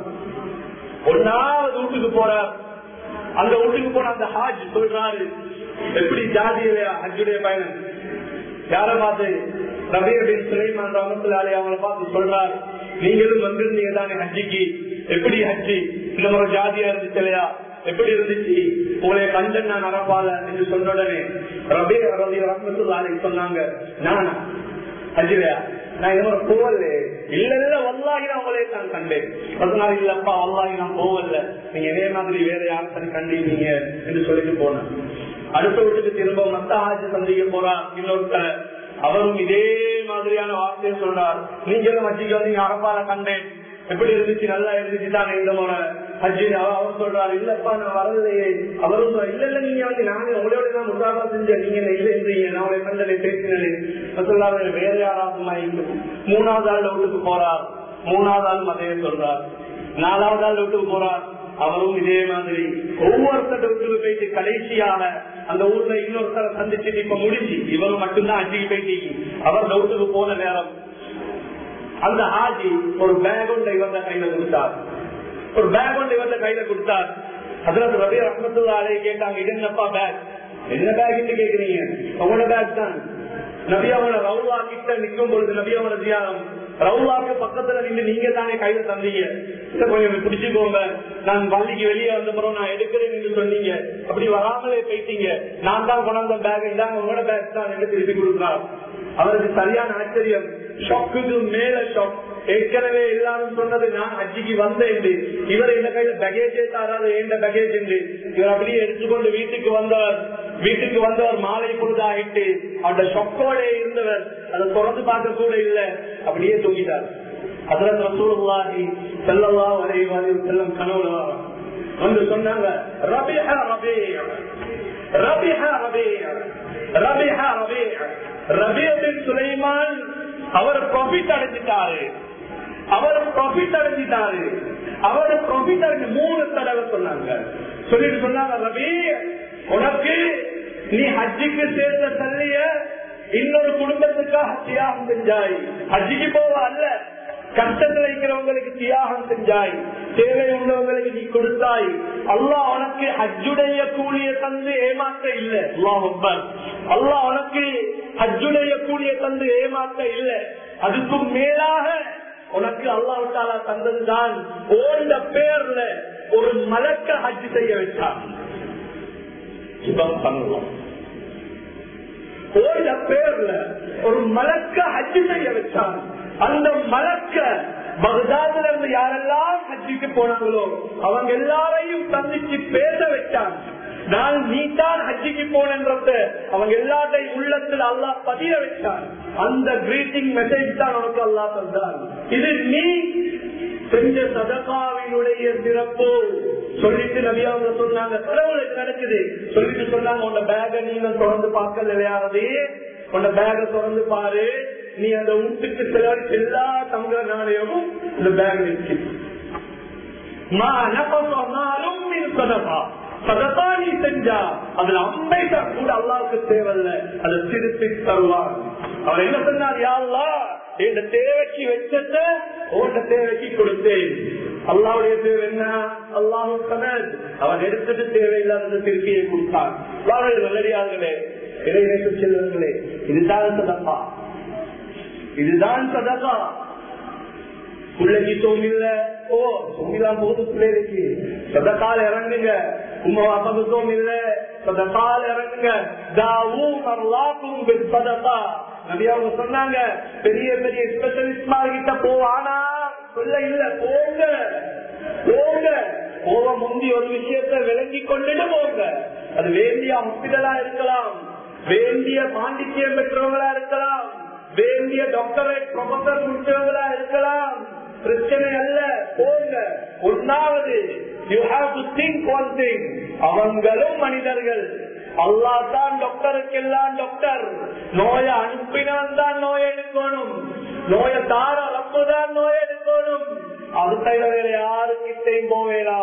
ஒன்னாவது வீட்டுக்கு போறார் அந்த வீட்டுக்கு போன அந்த ஹாஜ் சொல்றாரு எப்படி ஜாதியில ஹஜ்ஜுடைய பயணம் யார பார்த்து ரவி அபின் சுலைமான் ரஹமத்துல்லாஹி அவங்கள பார்த்து சொல்றார் நீங்களும் வந்திருந்தீங்க தானே ஹஜ்ஜிக்கு எப்படி ஹஜ்ஜி இந்த முறை ஜாதியா இருந்துச்சு இல்லையா எப்படி இருந்துச்சு உங்களை கண்டன் நான் அரப்பால என்று சொன்ன உடனே ரபி ரவி ரஹமத்துல்லாஹி சொன்னாங்க நானா ஹஜ்ஜிலையா நான் இந்த மாதிரி போவல இல்ல இல்ல வல்லாகி நான் உங்களே நான் கண்டேன் அதனால இல்லப்பா வல்லாகி நான் போவல நீங்க இதே மாதிரி வேற யாரும் கண்டீங்க என்று சொல்லிட்டு போனேன் அடுத்த வீட்டுக்கு திரும்ப மத்த ஆட்சி சந்திக்க போறான் இன்னொருத்தர் அவரும் இதே மாதிரியான வார்த்தையை சொல்றார் நீங்களும் ஹஜ்ஜிக்கு வந்து நீங்க அரப்பால கண்டேன் எப்படி இருந்துச்சு நல்லா இருந்துச்சு தானே இந்த முறை ஹஜ்ஜி அவர் அவர் சொல்றாரு இல்லப்பா நான் வரலையே அவரும் சொல்றாரு, இல்ல இல்ல நீங்க வந்து நானே உங்களோட தான் முசாபா செஞ்சேன் நீங்க என்ன இல்லைன்றீங்க நான் உங்களை கண்டனை பேசினேன் சொல்லாத வேற யாராவது மாதிரி மூணாவது ஆள் வீட்டுக்கு போறார் மூணாவது ஆள் அதே சொல்றார் நாலாவது ஆள் வீட்டுக்கு போறார் அவரும் இதே மாதிரி ஒவ்வொருத்தர் வீட்டுக்கு போயிட்டு கடைசியாக அந்த ஊர்ல இன்னொருத்தரை சந்திச்சுட்டு இப்ப முடிஞ்சு இவரும் மட்டும்தான் அஞ்சுக்கு போயிட்டு அவர் வீட்டுக்கு போன நேரம் அந்த ஹாஜி ஒரு பேக் ஒன்றை இவங்க கையில கொடுத்தார் ஒரு பேக் ஒன்றை இவங்க கையில கொடுத்தார் அதுல ரவி ரஹமத்துல்லாலே கேட்டாங்க இது என்னப்பா பேக் என்ன பேக் கேக்குறீங்க உங்களோட பேக் தான் நபி அவங்கள ரவுலா கிட்ட நிக்கும் பொழுது நபி அவங்கள தியானம் ரவுலாக்கு பக்கத்துல நின்று நீங்க தானே கையில தந்தீங்க இதை கொஞ்சம் பிடிச்சுக்கோங்க நான் பள்ளிக்கு வெளியே வந்த பிறகு நான் எடுக்கிறேன் என்று சொன்னீங்க அப்படி வராமலே போயிட்டீங்க நான் தான் கொண்டாந்த பேக் இதாங்க உங்களோட பேக் தான் என்று திருப்பி கொடுக்குறார் அவருக்கு சரியான ஆச்சரியம் ஷாக்குக்கு மேல ஷாக் ஏற்கனவே எல்லாரும் சொன்னது நான் அஜிக்கு வந்தேன் இவர் இந்த கையில பேகேஜே தாராது எந்த பேகேஜ் என்று இவர் அப்படியே எடுத்துக்கொண்டு வீட்டுக்கு வந்தவர் வீட்டுக்கு வந்தவர் மாலை பொழுதாயிட்டு அவருடைய ஷொக்கோட இருந்தவர் அதை தொடர்ந்து பார்க்க கூட இல்ல அப்படியே தூங்கிட்டார் அதுல ரசூலுல்லாஹி ஸல்லல்லாஹு அலைஹி வஸல்லம் கனவுல வராங்க. வந்து சொன்னாங்க ரபிஹா ரபீ ரபிஹா ரபீ ரபிஹா ரபீ ரபீ பின் சுலைமான் அவர் ப்ராஃபிட் அடைஞ்சிட்டாரு அவர் ப்ராஃபிட் அடைஞ்சிட்டாரு அவர் ப்ராஃபிட் அடைஞ்சு மூணு தடவை சொன்னாங்க சொல்லிட்டு சொன்னாங்க ரவி உனக்கு நீ ஹஜ்ஜிக்கு சேர்ந்த தள்ளிய இன்னொரு குடும்பத்துக்காக தியாகம் செஞ்சாய் ஹஜ்ஜிக்கு போவ அல்ல கஷ்டத்துல இருக்கிறவங்களுக்கு தியாகம் செஞ்சாய் தேவை உள்ளவங்களுக்கு நீ கொடுத்தாய் அல்லாஹ் உனக்கு ஹஜ்ஜுடைய கூலிய தந்து ஏமாற்ற இல்ல அல்லாஹ் அல்லாஹ் உனக்கு ஹஜ்ஜுடைய கூலிய தந்து ஏமாற்ற இல்ல அதுக்கும் மேலாக உனக்கு அல்லாஹ் தாலா தந்ததுதான் ஓண்ட பேர்ல ஒரு மலக்க ஹஜ் செய்ய வச்சான் பண்ணுவோம் ஓண்ட பேர்ல ஒரு மலக்க ஹஜ் செய்ய வச்சான் அந்த மலக்க பகதாதுல இருந்து யாரெல்லாம் ஹஜ்ஜிக்கு போனாங்களோ அவங்க எல்லாரையும் சந்திச்சு பேச வச்சான் நான் நீ தான் ஹஜ்ஜிக்கு போனன்றத அவங்க எல்லாத்தையும் உள்ளத்துல அல்லாஹ் பதிய வச்சான் அந்த கிரீட்டிங் மெசேஜ் தான் உனக்கு அல்லாஹ் தந்தான் இது நீ செஞ்ச சதகாவினுடைய சிறப்பு சொல்லிட்டு நபி அவங்க சொன்னாங்க கடவுளுக்கு நடக்குது சொல்லிட்டு சொன்னாங்க உன்ன பேக நீங்க தொடர்ந்து பார்க்க விளையாடுறது உன்ன பேக தொடர்ந்து பாரு நீ அந்த வீட்டுக்கு செலவழிச்ச எல்லா தங்க நாணயமும் இந்த பேக் இருக்கு சதகா நீ செஞ்சா அதுல அம்பைசா கூட அல்லாவுக்கு தேவையில்ல அதை திருப்பி தருவார் அவர் என்ன சொன்னார் யாருலா இந்த தேவைக்கு வச்சத ஓட்ட தேவைக்கு கொடுத்தேன் அல்லாவுடைய தேவை என்ன அல்லாஹு கனல் அவன் எடுத்துட்டு தேவையில்லாத திருப்பியை கொடுத்தான் நல்லடியார்களே இறைநேற்று செல்வங்களே இதுதான் சதப்பா இதுதான் சதகா பிள்ளைக்கு தோமில்ல ஓ தோமிலாம் போது பிள்ளைக்கு சதக்கால இறங்குங்க உமா வாப்பாக்கு தோமில்ல சதக்கால இறங்குங்க தாவும் அல்லாக்கும் சதகா நபி அவங்க சொன்னாங்க பெரிய பெரிய ஸ்பெஷலிஸ்ட் கிட்ட போவானா சொல்ல இல்ல போங்க போங்க போக முந்தி ஒரு விஷயத்த விளங்கி கொண்டுட்டு போங்க அது வேண்டிய ஹாஸ்பிட்டலா இருக்கலாம் வேண்டிய பாண்டித்யம் பெற்றவங்களா இருக்கலாம் வேண்டிய டாக்டரேட் ப்ரொஃபசர் முடிச்சவங்களா இருக்கலாம் பிரச்சனை அல்ல போங்க ஒன்னாவது you have to think one thing அவங்களும் மனிதர்கள் அல்லா தான் டாக்டருக்கு எல்லாம் டாக்டர் நோயை அனுப்பினவன் தான் நோய் எடுக்கணும் நோயை தார ரப்பு தான் நோய் எடுக்கணும் அடுத்த வேற யாருக்கிட்டையும் போவேலா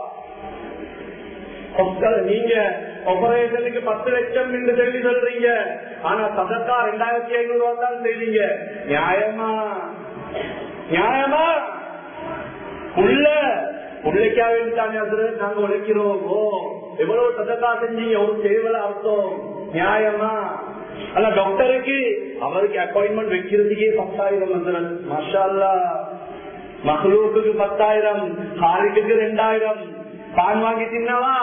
நீங்க ஆபரேஷனுக்கு பத்து லட்சம் என்று சொல்லி சொல்றீங்க ஆனா சதக்கா ரெண்டாயிரத்தி ஐநூறு ரூபா தான் செய்றீங்க நியாயமா நியாயமா உள்ள உள்ளைக்கா வேண்டித்தானே நாங்க உழைக்கிறோம் ஓ எவ்வளவு சதக்கா செஞ்சீங்க ஒரு சேவல அர்த்தம் நியாயமா ஆனா டாக்டருக்கு அவருக்கு அப்பாயின்மெண்ட் வைக்கிறதுக்கே பத்தாயிரம் வந்துடும் மஷால்லா மகளூருக்கு பத்தாயிரம் ஹாரிக்கு ரெண்டாயிரம் பான் வாங்கி தின்னவா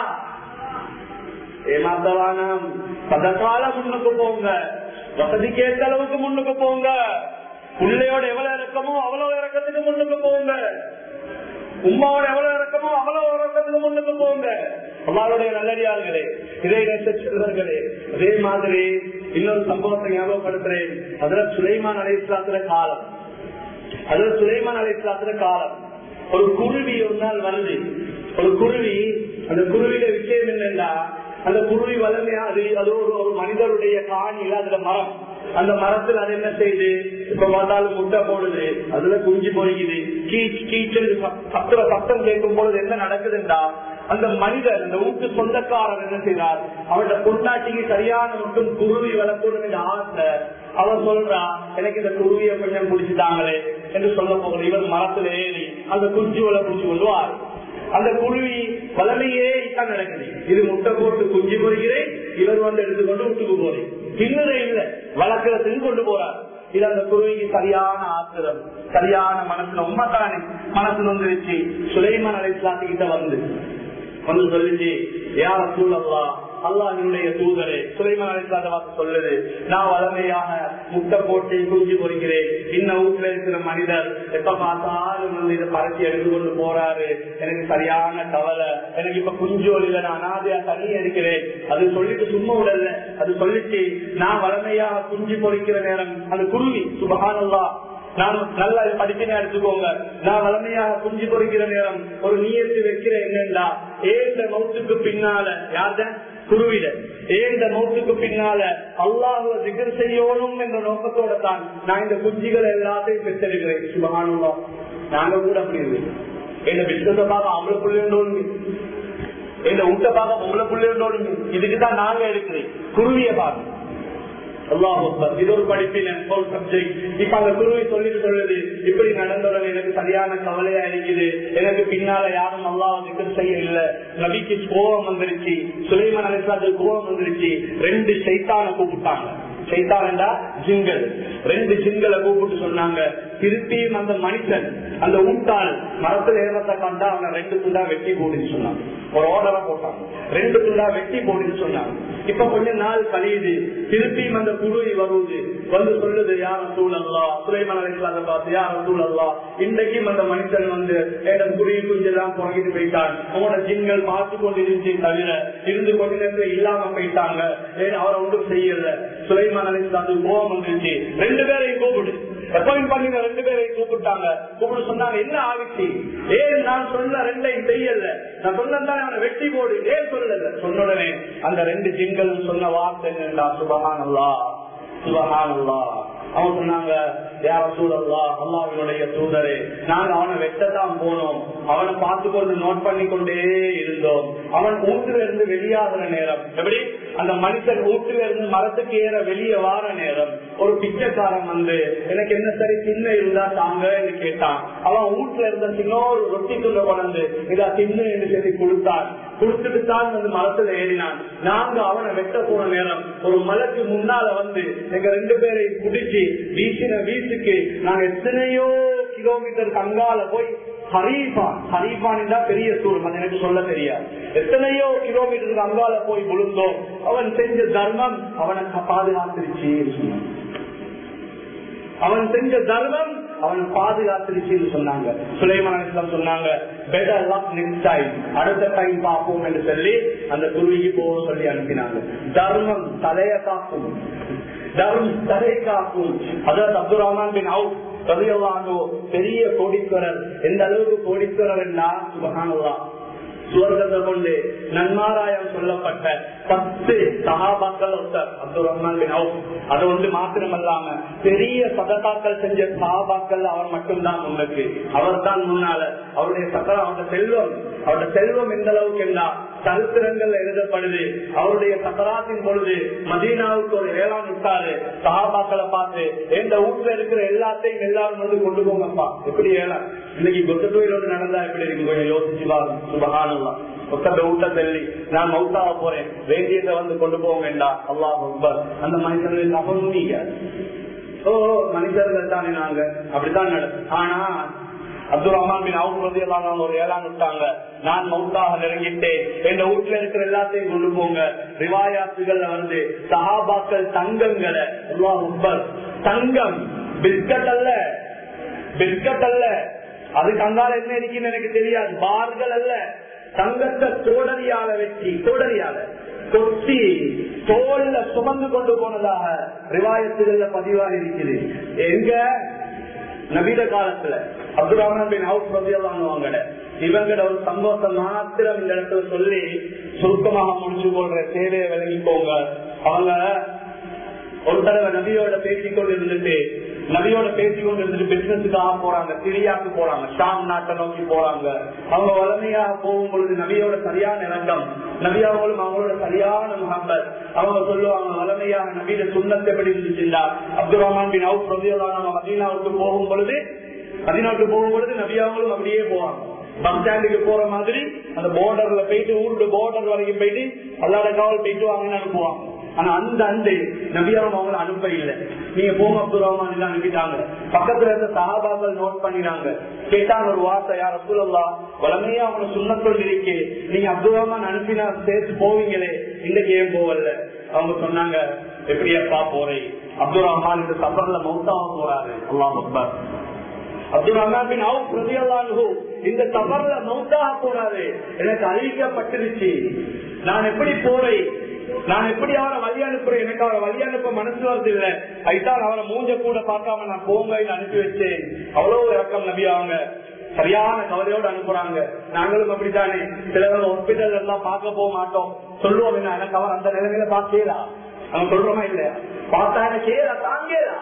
ஏமாத்தவானம் சதக்கால முன்னுக்கு போங்க வசதிக்கு ஏற்ற அளவுக்கு முன்னுக்கு போங்க பிள்ளையோட எவ்வளவு இறக்கமோ அவ்வளவு இறக்கத்துக்கு முன்னுக்கு போங்க உமாவோட எவ்வளவு இறக்கமோ அவ்வளவு இறக்கத்துக்கு முன்னுக்கு போங்க அம்மாவுடைய நல்லடியார்களே இதை செல்வர்களே அதே மாதிரி இன்னொரு சம்பவத்தை ஞாபகப்படுத்துறேன் அதுல சுலைமான் அலைஸ்லாத்துல காலம் அதுல சுலைமான் அலைஸ்லாத்துல காலம் ஒரு குருவி ஒரு நாள் வருது ஒரு குருவி அந்த குருவியில விஷயம் என்னன்னா அந்த குருவி வளமையா அது அது ஒரு ஒரு மனிதருடைய காணியில அதுல மரம் அந்த மரத்துல அது என்ன செய்யுது இப்ப பார்த்தாலும் முட்டை போடுது அதுல குஞ்சு பொறிக்குது கீச் கீச்சு சத்துற சத்தம் கேட்கும் பொழுது என்ன நடக்குதுன்றா அந்த மனிதர் அந்த ஊருக்கு சொந்தக்காரர் என்ன செய்யறார் அவனோட பொண்டாட்டிக்கு சரியான மட்டும் குருவி வளர்க்கணும் ஆசை அவன் சொல்றா எனக்கு இந்த குருவியை கொஞ்சம் பிடிச்சிட்டாங்களே என்று சொல்ல போகிற இவர் மரத்துல ஏறி அந்த குஞ்சுவலை பிடிச்சு கொள்வார் அந்த குருவி வளமையே இதான் நடக்குது இது முட்டை போட்டு குஞ்சு பொறுகிறேன் இவர் வந்து எடுத்துக்கொண்டு விட்டுக்கு போறேன் தின்னுதே இல்லை வளர்க்கறதுக்கு கொண்டு போறார் இது அந்த குருவிக்கு சரியான ஆத்திரம் சரியான மனசுல உண்மைத்தானே மனசு வந்துருச்சு சுலைமான் அலைஸ்லாத்துக்கிட்ட வந்து வந்து சொல்லிச்சு யார சூழல்லா அல்லாஹினுடைய தூதரே சுலைமான் அலைஸ்லாத வாக்கு சொல்லுது நான் வளமையாக முட்டை போட்டு குஞ்சு பொறிக்கிறேன் இன்ன வீட்டுல இருக்கிற மனிதர் எப்ப பார்த்தாலும் வந்து இதை பறத்தி எடுத்து கொண்டு போறாரு எனக்கு சரியான கவலை எனக்கு இப்ப குஞ்சோலில நான் அனாதையா தனியா இருக்கிறேன் அது சொல்லிட்டு சும்மா விடல அது சொல்லிச்சு நான் வளமையாக குஞ்சு பொறிக்கிற நேரம் அந்த குருவி சுபகானல்லா நான் நல்லா படிப்பினை எடுத்துக்கோங்க நான் வளமையாக குஞ்சு பொறிக்கிற நேரம் ஒரு நீயத்து வைக்கிற என்னண்டா ஏந்த மௌத்துக்கு பின்னால யார்த குருவிட ஏந்த மௌத்துக்கு பின்னால அல்லாஹுவ திகர் செய்யணும் என்ற நோக்கத்தோட தான் நான் இந்த குஞ்சுகள் எல்லாத்தையும் பெற்றெடுக்கிறேன் சுபகானுல்லா நாங்க கூட அப்படி இருக்கு என்ன பிசினஸ் பார்க்க அவங்களுக்குள்ளே இந்த விட்ட பார்க்க பொம்பளை பிள்ளைகளோட இதுக்குதான் நாங்க எடுக்கிறேன் குருவிய பார்க்க இது ஒரு படிப்பின் சப்ஜெக்ட் இப்ப அந்த குருவை சொல்லிட்டு சொல்லுது இப்படி நடந்தவுடன் எனக்கு சரியான கவலையா இருக்குது எனக்கு பின்னால யாரும் அல்லாஹ் திக்கர் செய்ய இல்ல நபிக்கு கோபம் வந்துருச்சு சுலைமான் அலிஸ்லாத்துக்கு கோபம் வந்துருச்சு ரெண்டு சைத்தான கூப்பிட்டாங்க சைத்தானண்டா ஜிங்கல் ரெண்டு ஜிங்களை கூப்பிட்டு சொன்னாங்க திருப்பியும் அந்த மனுஷன் அந்த ஊட்டால் மரத்துல ஏறத்தை கண்டா அவனை ரெண்டு துண்டா வெட்டி போடுன்னு சொன்னாங்க ஒரு ஆர்டரா போட்டாங்க ரெண்டு துண்டா வெட்டி போடுன்னு சொன்னாங்க இப்ப கொஞ்ச நாள் கழியுது திருப்பியும் அந்த குருவி வருது வந்து சொல்லுது யார் சூழ் அல்லா சுலைமான் அலிஸ்லாத பார்த்து யார் சூழ் அல்லா இன்றைக்கும் அந்த மனுஷன் வந்து ஏடம் குருவி குஞ்செல்லாம் புறங்கிட்டு போயிட்டான் அவனோட ஜின்கள் பார்த்து கொண்டு இருந்துச்சு தவிர இருந்து கொஞ்ச நேரத்துல இல்லாம போயிட்டாங்க ஏன் அவரை ஒன்றும் செய்யல சுலைமான் அலிஸ்லாத்து கோபம் வந்துருச்சு ரெண்டு பேரையும் கூப்பிடு அப்பாயிண்ட் பண்ணின ரெண்டு பேரையும் கூப்பிட்டாங்க கூப்பிட்டு சொன்னாங்க என்ன ஆகிச்சு ஏன் நான் சொன்ன ரெண்டையும் செய்யல நான் சொன்னதான் அவனை வெட்டி போடு ஏன் சொல்லல சொன்ன உடனே அந்த ரெண்டு ஜிங்கள் சொன்ன வார்த்தை என்னடா சுபகானல்லா சுபகானல்லா அவன் சொன்னாங்க யார சூழல்லா அல்லாவினுடைய தூதரே நாங்க அவனை வெட்டத்தான் போனோம் அவனை பார்த்து கொண்டு நோட் பண்ணி கொண்டே இருந்தோம் அவன் ஊட்டுல இருந்து வெளியாகிற நேரம் எப்படி அந்த மனுஷன் ஊட்டுல இருந்து மரத்துக்கு ஏற வெளியே வார நேரம் ஒரு பிச்சைக்காரன் வந்து எனக்கு என்ன சரி சின்ன இருந்தா தாங்க என்று கேட்டான் அவன் வீட்டுல இருந்த சின்ன ஒரு ரொட்டி துள்ள கொண்டு இதா தின்னு என்று சொல்லி கொடுத்தான் கொடுத்துட்டு தான் வந்து மரத்துல ஏறினான் நாங்க அவனை வெட்ட போன நேரம் ஒரு மலைக்கு முன்னால வந்து எங்க ரெண்டு பேரை குடிச்சு வீசின வீசுக்கு நாங்க எத்தனையோ கிலோமீட்டர் கங்கால போய் ஹரீஃபான் ஹரீஃபான் தான் பெரிய தூரம் அது எனக்கு சொல்ல தெரியாது எத்தனையோ கிலோமீட்டருக்கு அங்கால போய் விழுந்தோம் அவன் செஞ்ச தர்மம் அவனை பாதுகாத்துருச்சு சொன்னான் அவன் செஞ்ச தர்மம் அவன் பாதுகாத்துருச்சுன்னு சொன்னாங்க சுலைமான் சொன்னாங்க பெட்டர் லக் நெக்ஸ்ட் டைம் அடுத்த டைம் பார்ப்போம் என்று சொல்லி அந்த குருவிக்கு போக சொல்லி அனுப்பினாங்க தர்மம் தலைய காக்கும் தர்மம் தலை காக்கும் அதாவது அப்துல் ரஹ்மான் பின் அவுப் ரலியல்லாஹு பெரிய கோடீஸ்வரர் எந்த அளவுக்கு கோடீஸ்வரர் என்ன சுபஹானல்லாஹ் சுவர்க்கத்தை கொண்டு நன்மாராயம் சொல்லப்பட்ட பத்து சகாபாக்கள் ஒருத்தர் அப்துல் ரஹ்மான் பின் அவுப் அது வந்து மாத்திரம் அல்லாம பெரிய சதகாக்கள் செஞ்ச சகாபாக்கள் அவர் மட்டும்தான் முன்னுக்கு அவர் தான் முன்னால அவருடைய சகல அவருடைய செல்வம் அவருடைய செல்வம் எந்த அளவுக்கு என்ன சரித்திரங்கள் எழுதப்படுது அவருடைய சக்கராத்தின் பொழுது மதீனாவுக்கு ஒரு ஏழாம் விட்டாரு சகாபாக்களை பார்த்து எந்த வீட்டுல இருக்கிற எல்லாத்தையும் எல்லாரும் வந்து கொண்டு போங்கப்பா எப்படி ஏழாம் இன்னைக்கு கொத்த கோயில் ஒன்று நடந்தா எப்படி இருக்கு கொஞ்சம் யோசிச்சு பாருங்க சுபகானல்லாம் ஒத்தத்தை ஊட்ட தள்ளி நான் மவுத்தாக போறேன் வேண்டியதை வந்து கொண்டு போக வேண்டாம் அல்லாஹ் அக்பர் அந்த மனுஷன் அபநீங்க ஓ மனிதர்கள் தானே நாங்க அப்படித்தான் நடக்கும் ஆனா அப்துல் ரஹ்மான் பின் அவுப் எல்லாம் ஒரு ஏழாம் விட்டாங்க நான் மவுத்தாக நெருங்கிட்டேன் எங்க வீட்டுல இருக்கிற எல்லாத்தையும் கொண்டு போங்க ரிவாயாத்துகள்ல வந்து சஹாபாக்கள் தங்கங்களை அல்லாஹ் அக்பர் தங்கம் பிஸ்கட் அல்ல பிஸ்கட் அல்ல அதுக்கு அங்கால என்ன இருக்குன்னு எனக்கு தெரியாது பார்கள் அல்ல தங்கத்தை தோடரியால வச்சு தோடரியால கொத்தி தோல்ல சுமந்து கொண்டு போனதாக ரிவாயத்துகள்ல பதிவாக இருக்குது எங்க நவீன காலத்துல அப்துல் ரஹ்மான் பின் ஹவுஸ் ரதியல்லாங்க இவங்கட ஒரு சந்தோஷம் மாத்திரம் இந்த இடத்துல சொல்லி சுருக்கமாக முடிச்சு கொள்ற சேவையை விளங்கிக்கோங்க அவங்க ஒரு தடவை நபியோட பேசிக்கொண்டு இருந்துட்டு நபியோட பேசிக்கொண்டு இருந்துட்டு பிசினஸுக்காக போறாங்க சிரியாக்கு போறாங்க ஷாம் நாட்டை நோக்கி போறாங்க அவங்க வளமையாக போகும் பொழுது நபியோட சரியான இணக்கம் நபியாவும் அவங்களோட சரியான முகம்பர் அவங்க சொல்லுவாங்க வளமையாக நபியில சுண்ணத்தை எப்படி இருந்துச்சுண்டா அப்துல் ரஹ்மான் பின் அவுப் ரபியுல்லான மதீனாவுக்கு போகும் பொழுது மதீனாவுக்கு போகும் பொழுது நபியாவும் அப்படியே போவாங்க பஸ் ஸ்டாண்டுக்கு போற மாதிரி அந்த போர்டர்ல போயிட்டு ஊரோட போர்டர் வரைக்கும் போயிட்டு அல்லாட காவல் போயிட்டு வாங்கன்னு அனுப்புவாங்க ஆனா அந்த அண்டு நபியாவும் அவங்களை அனுப்ப இல்லை நீங்க போங்க அப்துல் ரஹ்மான் எல்லாம் அனுப்பிட்டாங்க பக்கத்துல இருந்த சகாபாக்கள் நோட் பண்ணினாங்க கேட்டாங்க ஒரு வார்த்தை யார் அப்துல் அல்லா வளமையா அவங்க சுண்ணத்தொள் இருக்கு நீங்க அப்துல் ரஹ்மான் அனுப்பினா சேர்த்து போவீங்களே இன்னைக்கு ஏன் போவல அவங்க சொன்னாங்க எப்படியாப்பா போறேன் அப்துல் ரஹ்மான் இந்த சஃபர்ல மௌத்தாக போறாரு அல்லாஹ் அக்பர் அப்துல் ரஹ்மான் பின் அவுப் ரலியல்லாஹு இந்த சஃபர்ல மௌத்தாக போறாரு எனக்கு அறிவிக்கப்பட்டிருச்சு நான் எப்படி போறேன் நான் எப்படி அவரை வழி அனுப்புறேன் எனக்கு அவரை வழி அனுப்ப மனசு வருது இல்ல அதுதான் அவரை மூஞ்ச கூட பார்க்காம நான் போங்க அனுப்பி வச்சேன் அவ்வளவு இறக்கம் நபி அவங்க சரியான கவலையோடு அனுப்புறாங்க நாங்களும் அப்படித்தானே சிலவங்க ஹாஸ்பிட்டல் எல்லாம் பார்க்க போக மாட்டோம் சொல்லுவோம் என்ன எனக்கு அவர் அந்த நிலைமையில பார்க்கலா அவங்க சொல்றோமா இல்லையா பார்த்தா எனக்கு ஏதா தாங்கேதா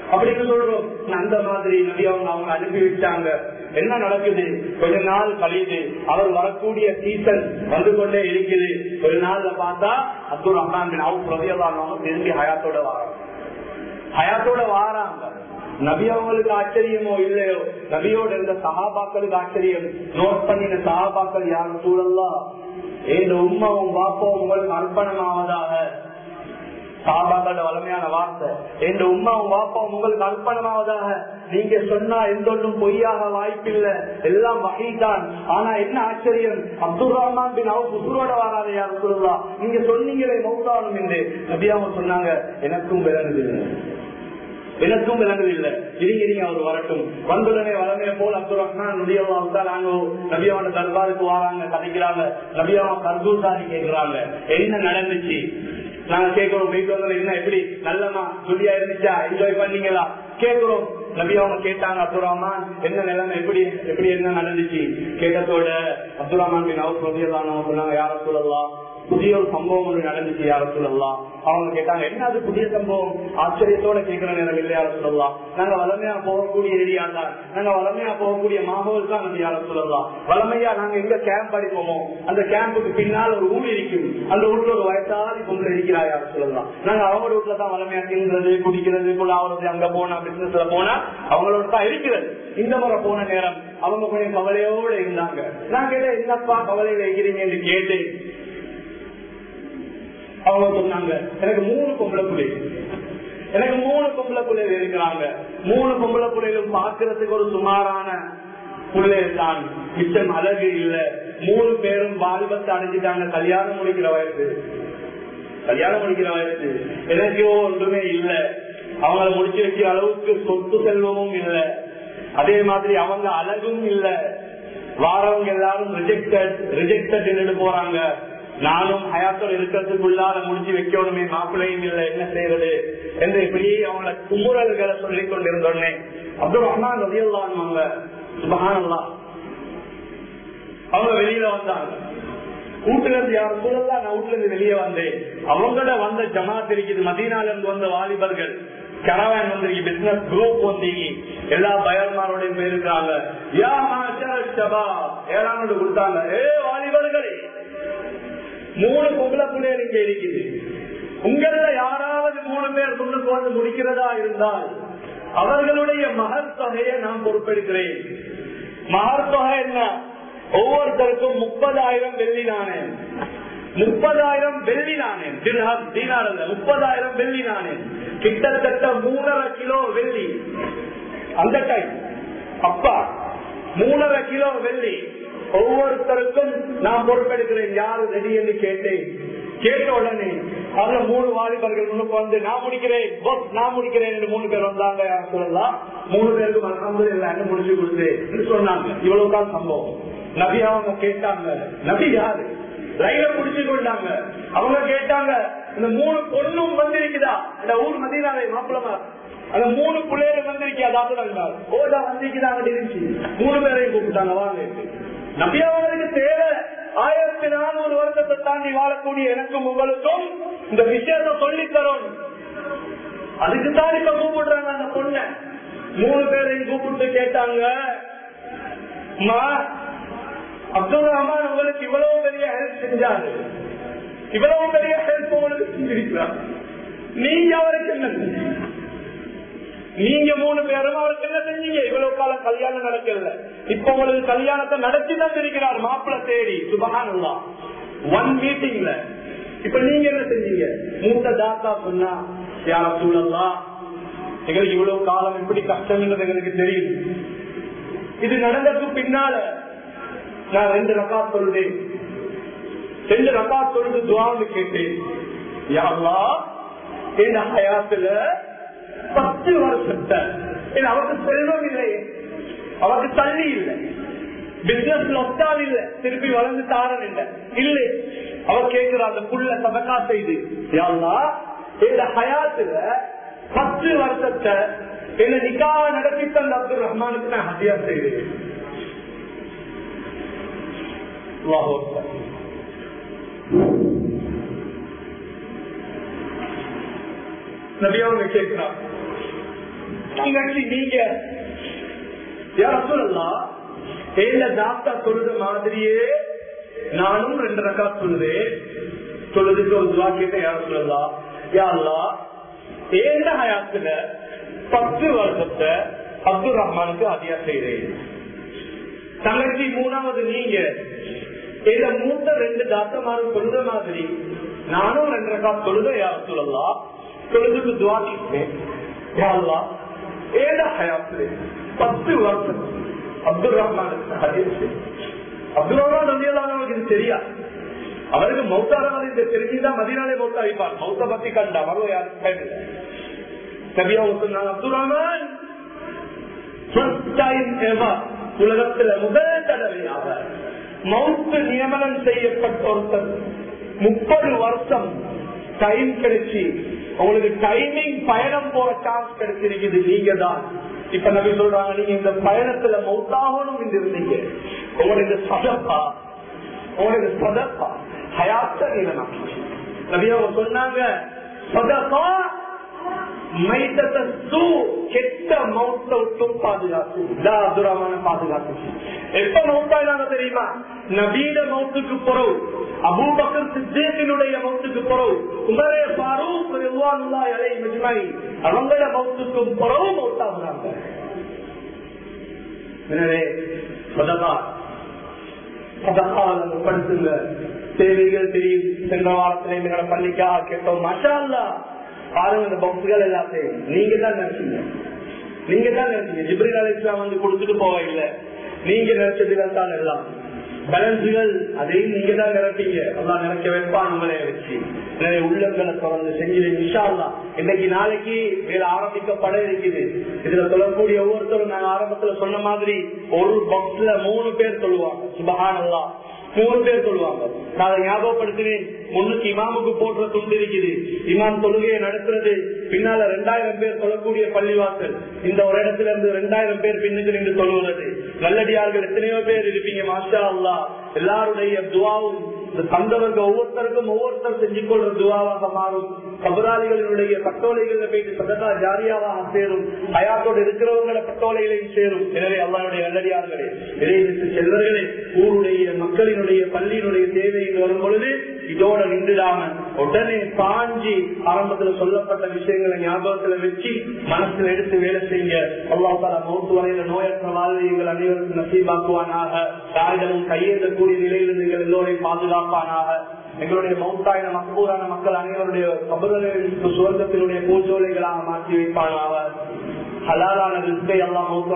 அப்படின்னு சொல்றோம் அந்த மாதிரி நபி அவங்க அவங்க அனுப்பி வச்சாங்க என்ன நடக்குது கொஞ்ச நாள் கழியுது அவர் வரக்கூடிய சீசன் வந்து கொண்டே இருக்குது ஒரு நாள்ல பார்த்தா அப்துல் ரஹ்மான் பின் அவுப் ரவியல்லானவங்க திரும்பி ஹயாத்தோட வராங்க ஹயாத்தோட வாராங்க நபி அவங்களுக்கு ஆச்சரியமோ இல்லையோ நபியோட இருந்த சகாபாக்களுக்கு ஆச்சரியம் நோட் பண்ணின சகாபாக்கள் யாரும் சூழல்லாம் எந்த உமாவும் பாப்பாவும் உங்களுக்கு அர்ப்பணமாவதாக சாபாக்களோட வளமையான வார்த்தை என் உமாவும் பாப்பாவும் உங்களுக்கு அர்ப்பணமாவதாக நீங்க சொன்னா எந்த ஒன்றும் பொய்யாக வாய்ப்பில்லை எல்லாம் வகைதான் ஆனா என்ன ஆச்சரியம் அப்துல் ரஹ்மான் பின் அவர் புசுரோட வராத யாரும் சொல்லலாம் நீங்க சொன்னீங்களே மௌதானும் என்று நபியாம சொன்னாங்க எனக்கும் விளங்குதில்லை எனக்கும் விளங்குதில்லை இருங்க இருங்க அவர் வரட்டும் வந்துடனே வளமைய போல் அப்துல் ரஹ்மான் நபியாவும் நபியாவோட தர்பாருக்கு வராங்க கதைக்கிறாங்க நபியாவும் கர்தூசாரி கேட்கிறாங்க என்ன நடந்துச்சு நாங்க கேட்கிறோம் வீட்டு வந்தது என்ன எப்படி நல்லமா சொல்லியா இருந்துச்சா என்ஜாய் பண்ணீங்களா கேட்கிறோம் நபி அவங்க கேட்டாங்க அப்துல் ரஹ்மான் என்ன நிலைமை எப்படி எப்படி என்ன நடந்துச்சு கேட்டதோட அப்துல் ரஹ்மான் பின் அவர் சொல்லியதான் சொன்னாங்க யார சொல்லலாம் புதிய ஒரு சம்பவம் ஒன்று நடந்துச்சு யார சொல்லலாம் அவங்க கேட்டாங்க என்ன அது புதிய சம்பவம் ஆச்சரியத்தோட கேட்கிற நேரம் இல்லை யார சொல்லலாம் நாங்க வளமையா போகக்கூடிய ஏரியா தான் நாங்க வளமையா போகக்கூடிய மாகோல் தான் நம்ம யார சொல்லலாம் வளமையா நாங்க எங்க கேம்ப் அடிப்போமோ அந்த கேம்புக்கு பின்னால் ஒரு ஊர் இருக்கும் அந்த ஊர்ல ஒரு வயசாதி பொங்கல் இருக்கிறா யார சொல்லலாம் நாங்க அவங்க வீட்டுல தான் வளமையா தின்றது குடிக்கிறது குழாவது அங்க போனா பிசினஸ்ல போனா அவங்களோட தான் இருக்கிறது இந்த முறை போன நேரம் அவங்க கொஞ்சம் கவலையோட இருந்தாங்க நான் கேட்டேன் என்னப்பா கவலையில இருக்கிறீங்க என்று கேட்டேன் அவங்க சொன்னாங்க எனக்கு மூணு பொம்பளை பிள்ளை எனக்கு மூணு பொம்பளை பிள்ளைகள் இருக்கிறாங்க மூணு பொம்பளை பிள்ளைகளும் பாக்குறதுக்கு ஒரு சுமாரான பிள்ளைகள் தான் மிச்சம் அழகு இல்ல மூணு பேரும் வாலிபத்தை அடைஞ்சிட்டாங்க கல்யாணம் முடிக்கிற வயசு கல்யாணம் முடிக்கிற வயசு எனக்கு ஒன்றுமே இல்ல அவங்கள முடிச்சு வைக்கிற அளவுக்கு சொத்து செல்வமும் இல்ல அதே மாதிரி அவங்க அழகும் இல்ல வாரவங்க எல்லாரும் ரிஜெக்டட் ரிஜெக்டட் என்று போறாங்க நானும் ஹயாத்தோட இருக்கிறதுக்குள்ளால முடிச்சு வைக்கணுமே மாப்பிள்ளையும் இல்லை என்ன செய்யறது என்று இப்படி அவங்கள குமுறல்களை சொல்லி கொண்டிருந்தோடனே அப்துல் ரஹ்மான் ரதியல்லாங்க சுபஹானல்லா அவங்க வெளியில வந்தாங்க வீட்டுல இருந்து யார் சூழல்லாம் நான் வீட்டுல இருந்து வெளியே வந்தேன் அவங்கள வந்த ஜமாத் இருக்குது மதீனால இருந்து வந்த வாலிபர்கள் கரவான் வந்திருக்கு பிசினஸ் குரூப் வந்தீங்க எல்லா பயர்மாரோடையும் போயிருக்காங்க யா மாஷா ஏழாண்டு கொடுத்தாங்க ஏ வாலிபர்களே மூணு பொம்பளை பிள்ளைகள் இங்க இருக்குது உங்கள யாராவது மூணு பேர் முன்னுக்கு வந்து முடிக்கிறதா இருந்தால் அவர்களுடைய மகர் தொகையை நான் பொறுப்பெடுக்கிறேன் மகர் தொகை என்ன ஒவ்வொருத்தருக்கும் முப்பதாயிரம் வெள்ளி நாணயம் முப்பதாயிரம் வெள்ளி நாணயம் தீனார் அல்ல முப்பதாயிரம் வெள்ளி நாணயம் கிட்டத்தட்ட மூணரை கிலோ வெள்ளி அந்த டைம் அப்பா மூணரை கிலோ வெள்ளி ஒவ்வொருத்தருக்கும் நான் பொறுப்பெடுக்கிறேன் யாரு ரெடி என்று கேட்டேன் கேட்ட உடனே அதுல மூணு வாலிபர்கள் முன்னுக்கு வந்து நான் முடிக்கிறேன் நான் முடிக்கிறேன் என்று மூணு பேர் வந்தாங்க சொல்லலாம் மூணு பேருக்கும் அலமது இல்லைன்னு முடிச்சு கொடுத்து சொன்னாங்க இவ்வளவுதான் சம்பவம் நபி அவங்க கேட்டாங்க நபி யாரு லைல புடிச்சு கொண்டாங்க அவங்க கேட்டாங்க இந்த மூணு பொண்ணும் வந்திருக்குதா இந்த ஊர் மதியனாலே மாப்பிளமா அந்த மூணு பிள்ளைகள் வந்திருக்கியா அதாவது ஓடா வந்திருக்குதாங்க இருந்துச்சு மூணு பேரையும் கூப்பிட்டாங்க வாங்க நபியாவதற்கு தேவை ஆயிரத்தி நானூறு வருஷத்தை தாண்டி வாழக்கூடிய எனக்கும் உங்களுக்கும் இந்த விஷயத்தை சொல்லி தரும் அதுக்கு தான் இப்ப கூப்பிடுறாங்க அந்த பொண்ண மூணு பேரையும் கூப்பிட்டு கேட்டாங்க அப்துல் ரஹ்மான் உங்களுக்கு இவ்வளவு பெரிய ஹெல்ப் செஞ்சாரு இவ்வளவு பெரிய ஹெல்ப் உங்களுக்கு செஞ்சிருக்கிறார் நீங்க அவருக்கு என்ன செஞ்சீங்க நீங்க மூணு பேரும் அவருக்கு என்ன செஞ்சீங்க இவ்வளவு காலம் கல்யாணம் நடக்கல இப்ப உங்களுக்கு கல்யாணத்தை நடத்தி தான் இருக்கிறார் மாப்பிள்ள தேடி சுபகானல்லா ஒன் மீட்டிங்ல இப்ப நீங்க என்ன செஞ்சீங்க மூத்த தாத்தா சொன்னா யார சூழல்லாம் எங்களுக்கு இவ்வளவு காலம் எப்படி கஷ்டம்ன்றது எங்களுக்கு தெரியும் இது நடந்ததுக்கு பின்னால நான் ரெண்டு ரக்கா சொல்றேன் ரெண்டு ரக்கா சொல்லிட்டு துவான்னு கேட்டேன் யாரா என் ஹயாத்துல பத்து வருஷத்தை அவருக்கு செல்வம் இல்லை அவருக்கு தள்ளி இல்லை பிசினஸ் லொட்டால் இல்ல திருப்பி வளர்ந்து தாரன் இல்ல இல்ல அவர் கேட்கிற அந்த புள்ள சதக்கா செய்து யாருலா இந்த ஹயாத்துல பத்து வருஷத்தை என்ன நிக்காக நடத்தி தந்த அப்துல் ரஹ்மானுக்கு நான் ஹதியா செய்தேன் நபி அவங்க கேட்கிறார் தங்கச்சி நீங்க யார் சொல்லலாம் ஏல தாத்தா சொல்லுற மாதிரியே நானும் ரெண்டு ரக்கா சொல்லுவேன் சொல்லுறதுக்கு ஒரு துவா கேட்ட யார் சொல்லலாம் யாருலா ஏந்த ஹயாத்துல பத்து வருஷத்தை அப்துல் ரஹ்மானுக்கு அதிகா செய்றேன் தங்கச்சி மூணாவது நீங்க இதுல மூத்த ரெண்டு தாத்தமாரும் சொல்லுற மாதிரி நானும் ரெண்டு ரக்கா சொல்லுத யார் சொல்லலாம் சொல்லுறதுக்கு துவா கேட்பேன் யாருலா ஏத ஹயாத்துல பத்து வருஷம் அப்துல் ரஹ்மானுக்கு அதிகா அப்துல் ரஹ்மான் ரலியல்லாஹு இது தெரியா அவருக்கு மௌத்தாரவாதி இந்த தெரிஞ்சுதான் மதினாலே மௌத்தா வைப்பார் மௌத்த பத்தி கண்டா மறுவ யாருக்கு டைம் இல்லை நபியா சொன்னாங்க Abdul Rahman first time ever உலகத்துல முதல் தடவையாக மவுத்து நியமனம் செய்யப்பட்ட ஒருத்தர் முப்பது வருஷம் டைம் கிடைச்சி உங்களுக்கு டைமிங் பயணம் போற சான்ஸ் கிடைச்சிருக்குது நீங்க தான் இப்ப நபி சொல்றாங்க நீங்க இந்த பயணத்துல மௌத்தாகணும் என்று இருந்தீங்க உங்களுக்கு சதப்பா உங்களுக்கு சதப்பா ஹயாத்த நீளம் நபி அவங்க சொன்னாங்க சதப்பா கெட்ட மௌத்த விட்டும் பாதுகாத்து அப்துராமான பாதுகாத்து எப்ப மௌத்தாயினாங்க தெரியுமா நபீன மௌத்துக்கு பொறவு அபூபக்கர் சித்தேக்கினுடைய மௌத்துக்கு பொறவு உமரே பாரூக் ரிவானுல்லா அலை மஜ்மாய் அவங்கள மௌத்துக்கும் பொறவு மௌத்தாகுறாங்க எனவே சதகா சதகா படுத்துங்க தேவைகள் தெரியும் சென்ற வாரத்திலே எங்களோட பள்ளிக்காக கேட்டோம் மஷா அல்லா பாருங்க இந்த பக்ஸுகள் எல்லாத்தையும் நீங்க தான் நினைச்சீங்க நீங்க தான் நினைச்சீங்க ஜிப்ரில் அலிஸ்லாம் வந்து கொடுத்துட்டு போக இல்ல நீங்க நினைச்சதுல தான் எல்லாம் பேலன்ஸுகள் அதையும் நீங்க தான் நினைப்பீங்க எல்லாம் நினைக்க வைப்பான் உங்களே வச்சு நிறைய உள்ளங்களை தொடர்ந்து செஞ்சு விஷாலாம் இன்னைக்கு நாளைக்கு மேல ஆரம்பிக்கப்பட இருக்குது இதுல சொல்லக்கூடிய ஒவ்வொருத்தரும் நாங்க ஆரம்பத்துல சொன்ன மாதிரி ஒரு பாக்ஸ்ல மூணு பேர் சொல்லுவாங்க சுபஹான் மூணு பேர் சொல்லுவாங்க நான் அதை ஞாபகப்படுத்தினேன் முன்னுக்கு இமாமுக்கு போடுற துண்டு இருக்குது இமாம் தொழுகையை நடத்துறது பின்னால ரெண்டாயிரம் பேர் சொல்லக்கூடிய பள்ளிவாசல் இந்த ஒரு இடத்துல இருந்து ரெண்டாயிரம் பேர் பின்னுக்கு நின்று சொல்லுவது நல்லடியார்கள் எத்தனையோ பேர் இருப்பீங்க மாஷா அல்லா எல்லாருடைய துவாவும் இந்த தந்தவங்க ஒவ்வொருத்தருக்கும் ஒவ்வொருத்தர் செஞ்சு கொள்ற துவாவாக மாறும் கபராளிகளினுடைய பட்டோலைகள் போயிட்டு சதகா ஜாரியாவாக சேரும் அயாத்தோடு இருக்கிறவங்கள பட்டோலைகளையும் சேரும் எனவே அல்லாருடைய நல்லடியார்களே இறைவித்து செல்வர்களே ஊருடைய மக்களினுடைய பள்ளியினுடைய தேவைகள் வரும் பொழுது இதோட நின்றுடாம உடனே பாஞ்சி ஆரம்பத்துல சொல்லப்பட்ட விஷயங்களை ஞாபகத்துல வச்சு மனசுல எடுத்து வேலை செய்யுங்க அல்லாஹால மௌத்து வரையில நோயற்ற வாழ்வை எங்கள் அனைவருக்கும் நசீபாக்குவானாக தாய்களும் கையேற்றக்கூடிய நிலையில் நீங்கள் எல்லோரையும் பாதுகாப்பானாக எங்களுடைய மௌத்தாயின மக்பூரான மக்கள் அனைவருடைய கபர்களுக்கு சுவர்க்கத்தினுடைய பூஜோலைகளாக மாற்றி வைப்பானாக ஹலாலான ரிஸ்கை எல்லாம்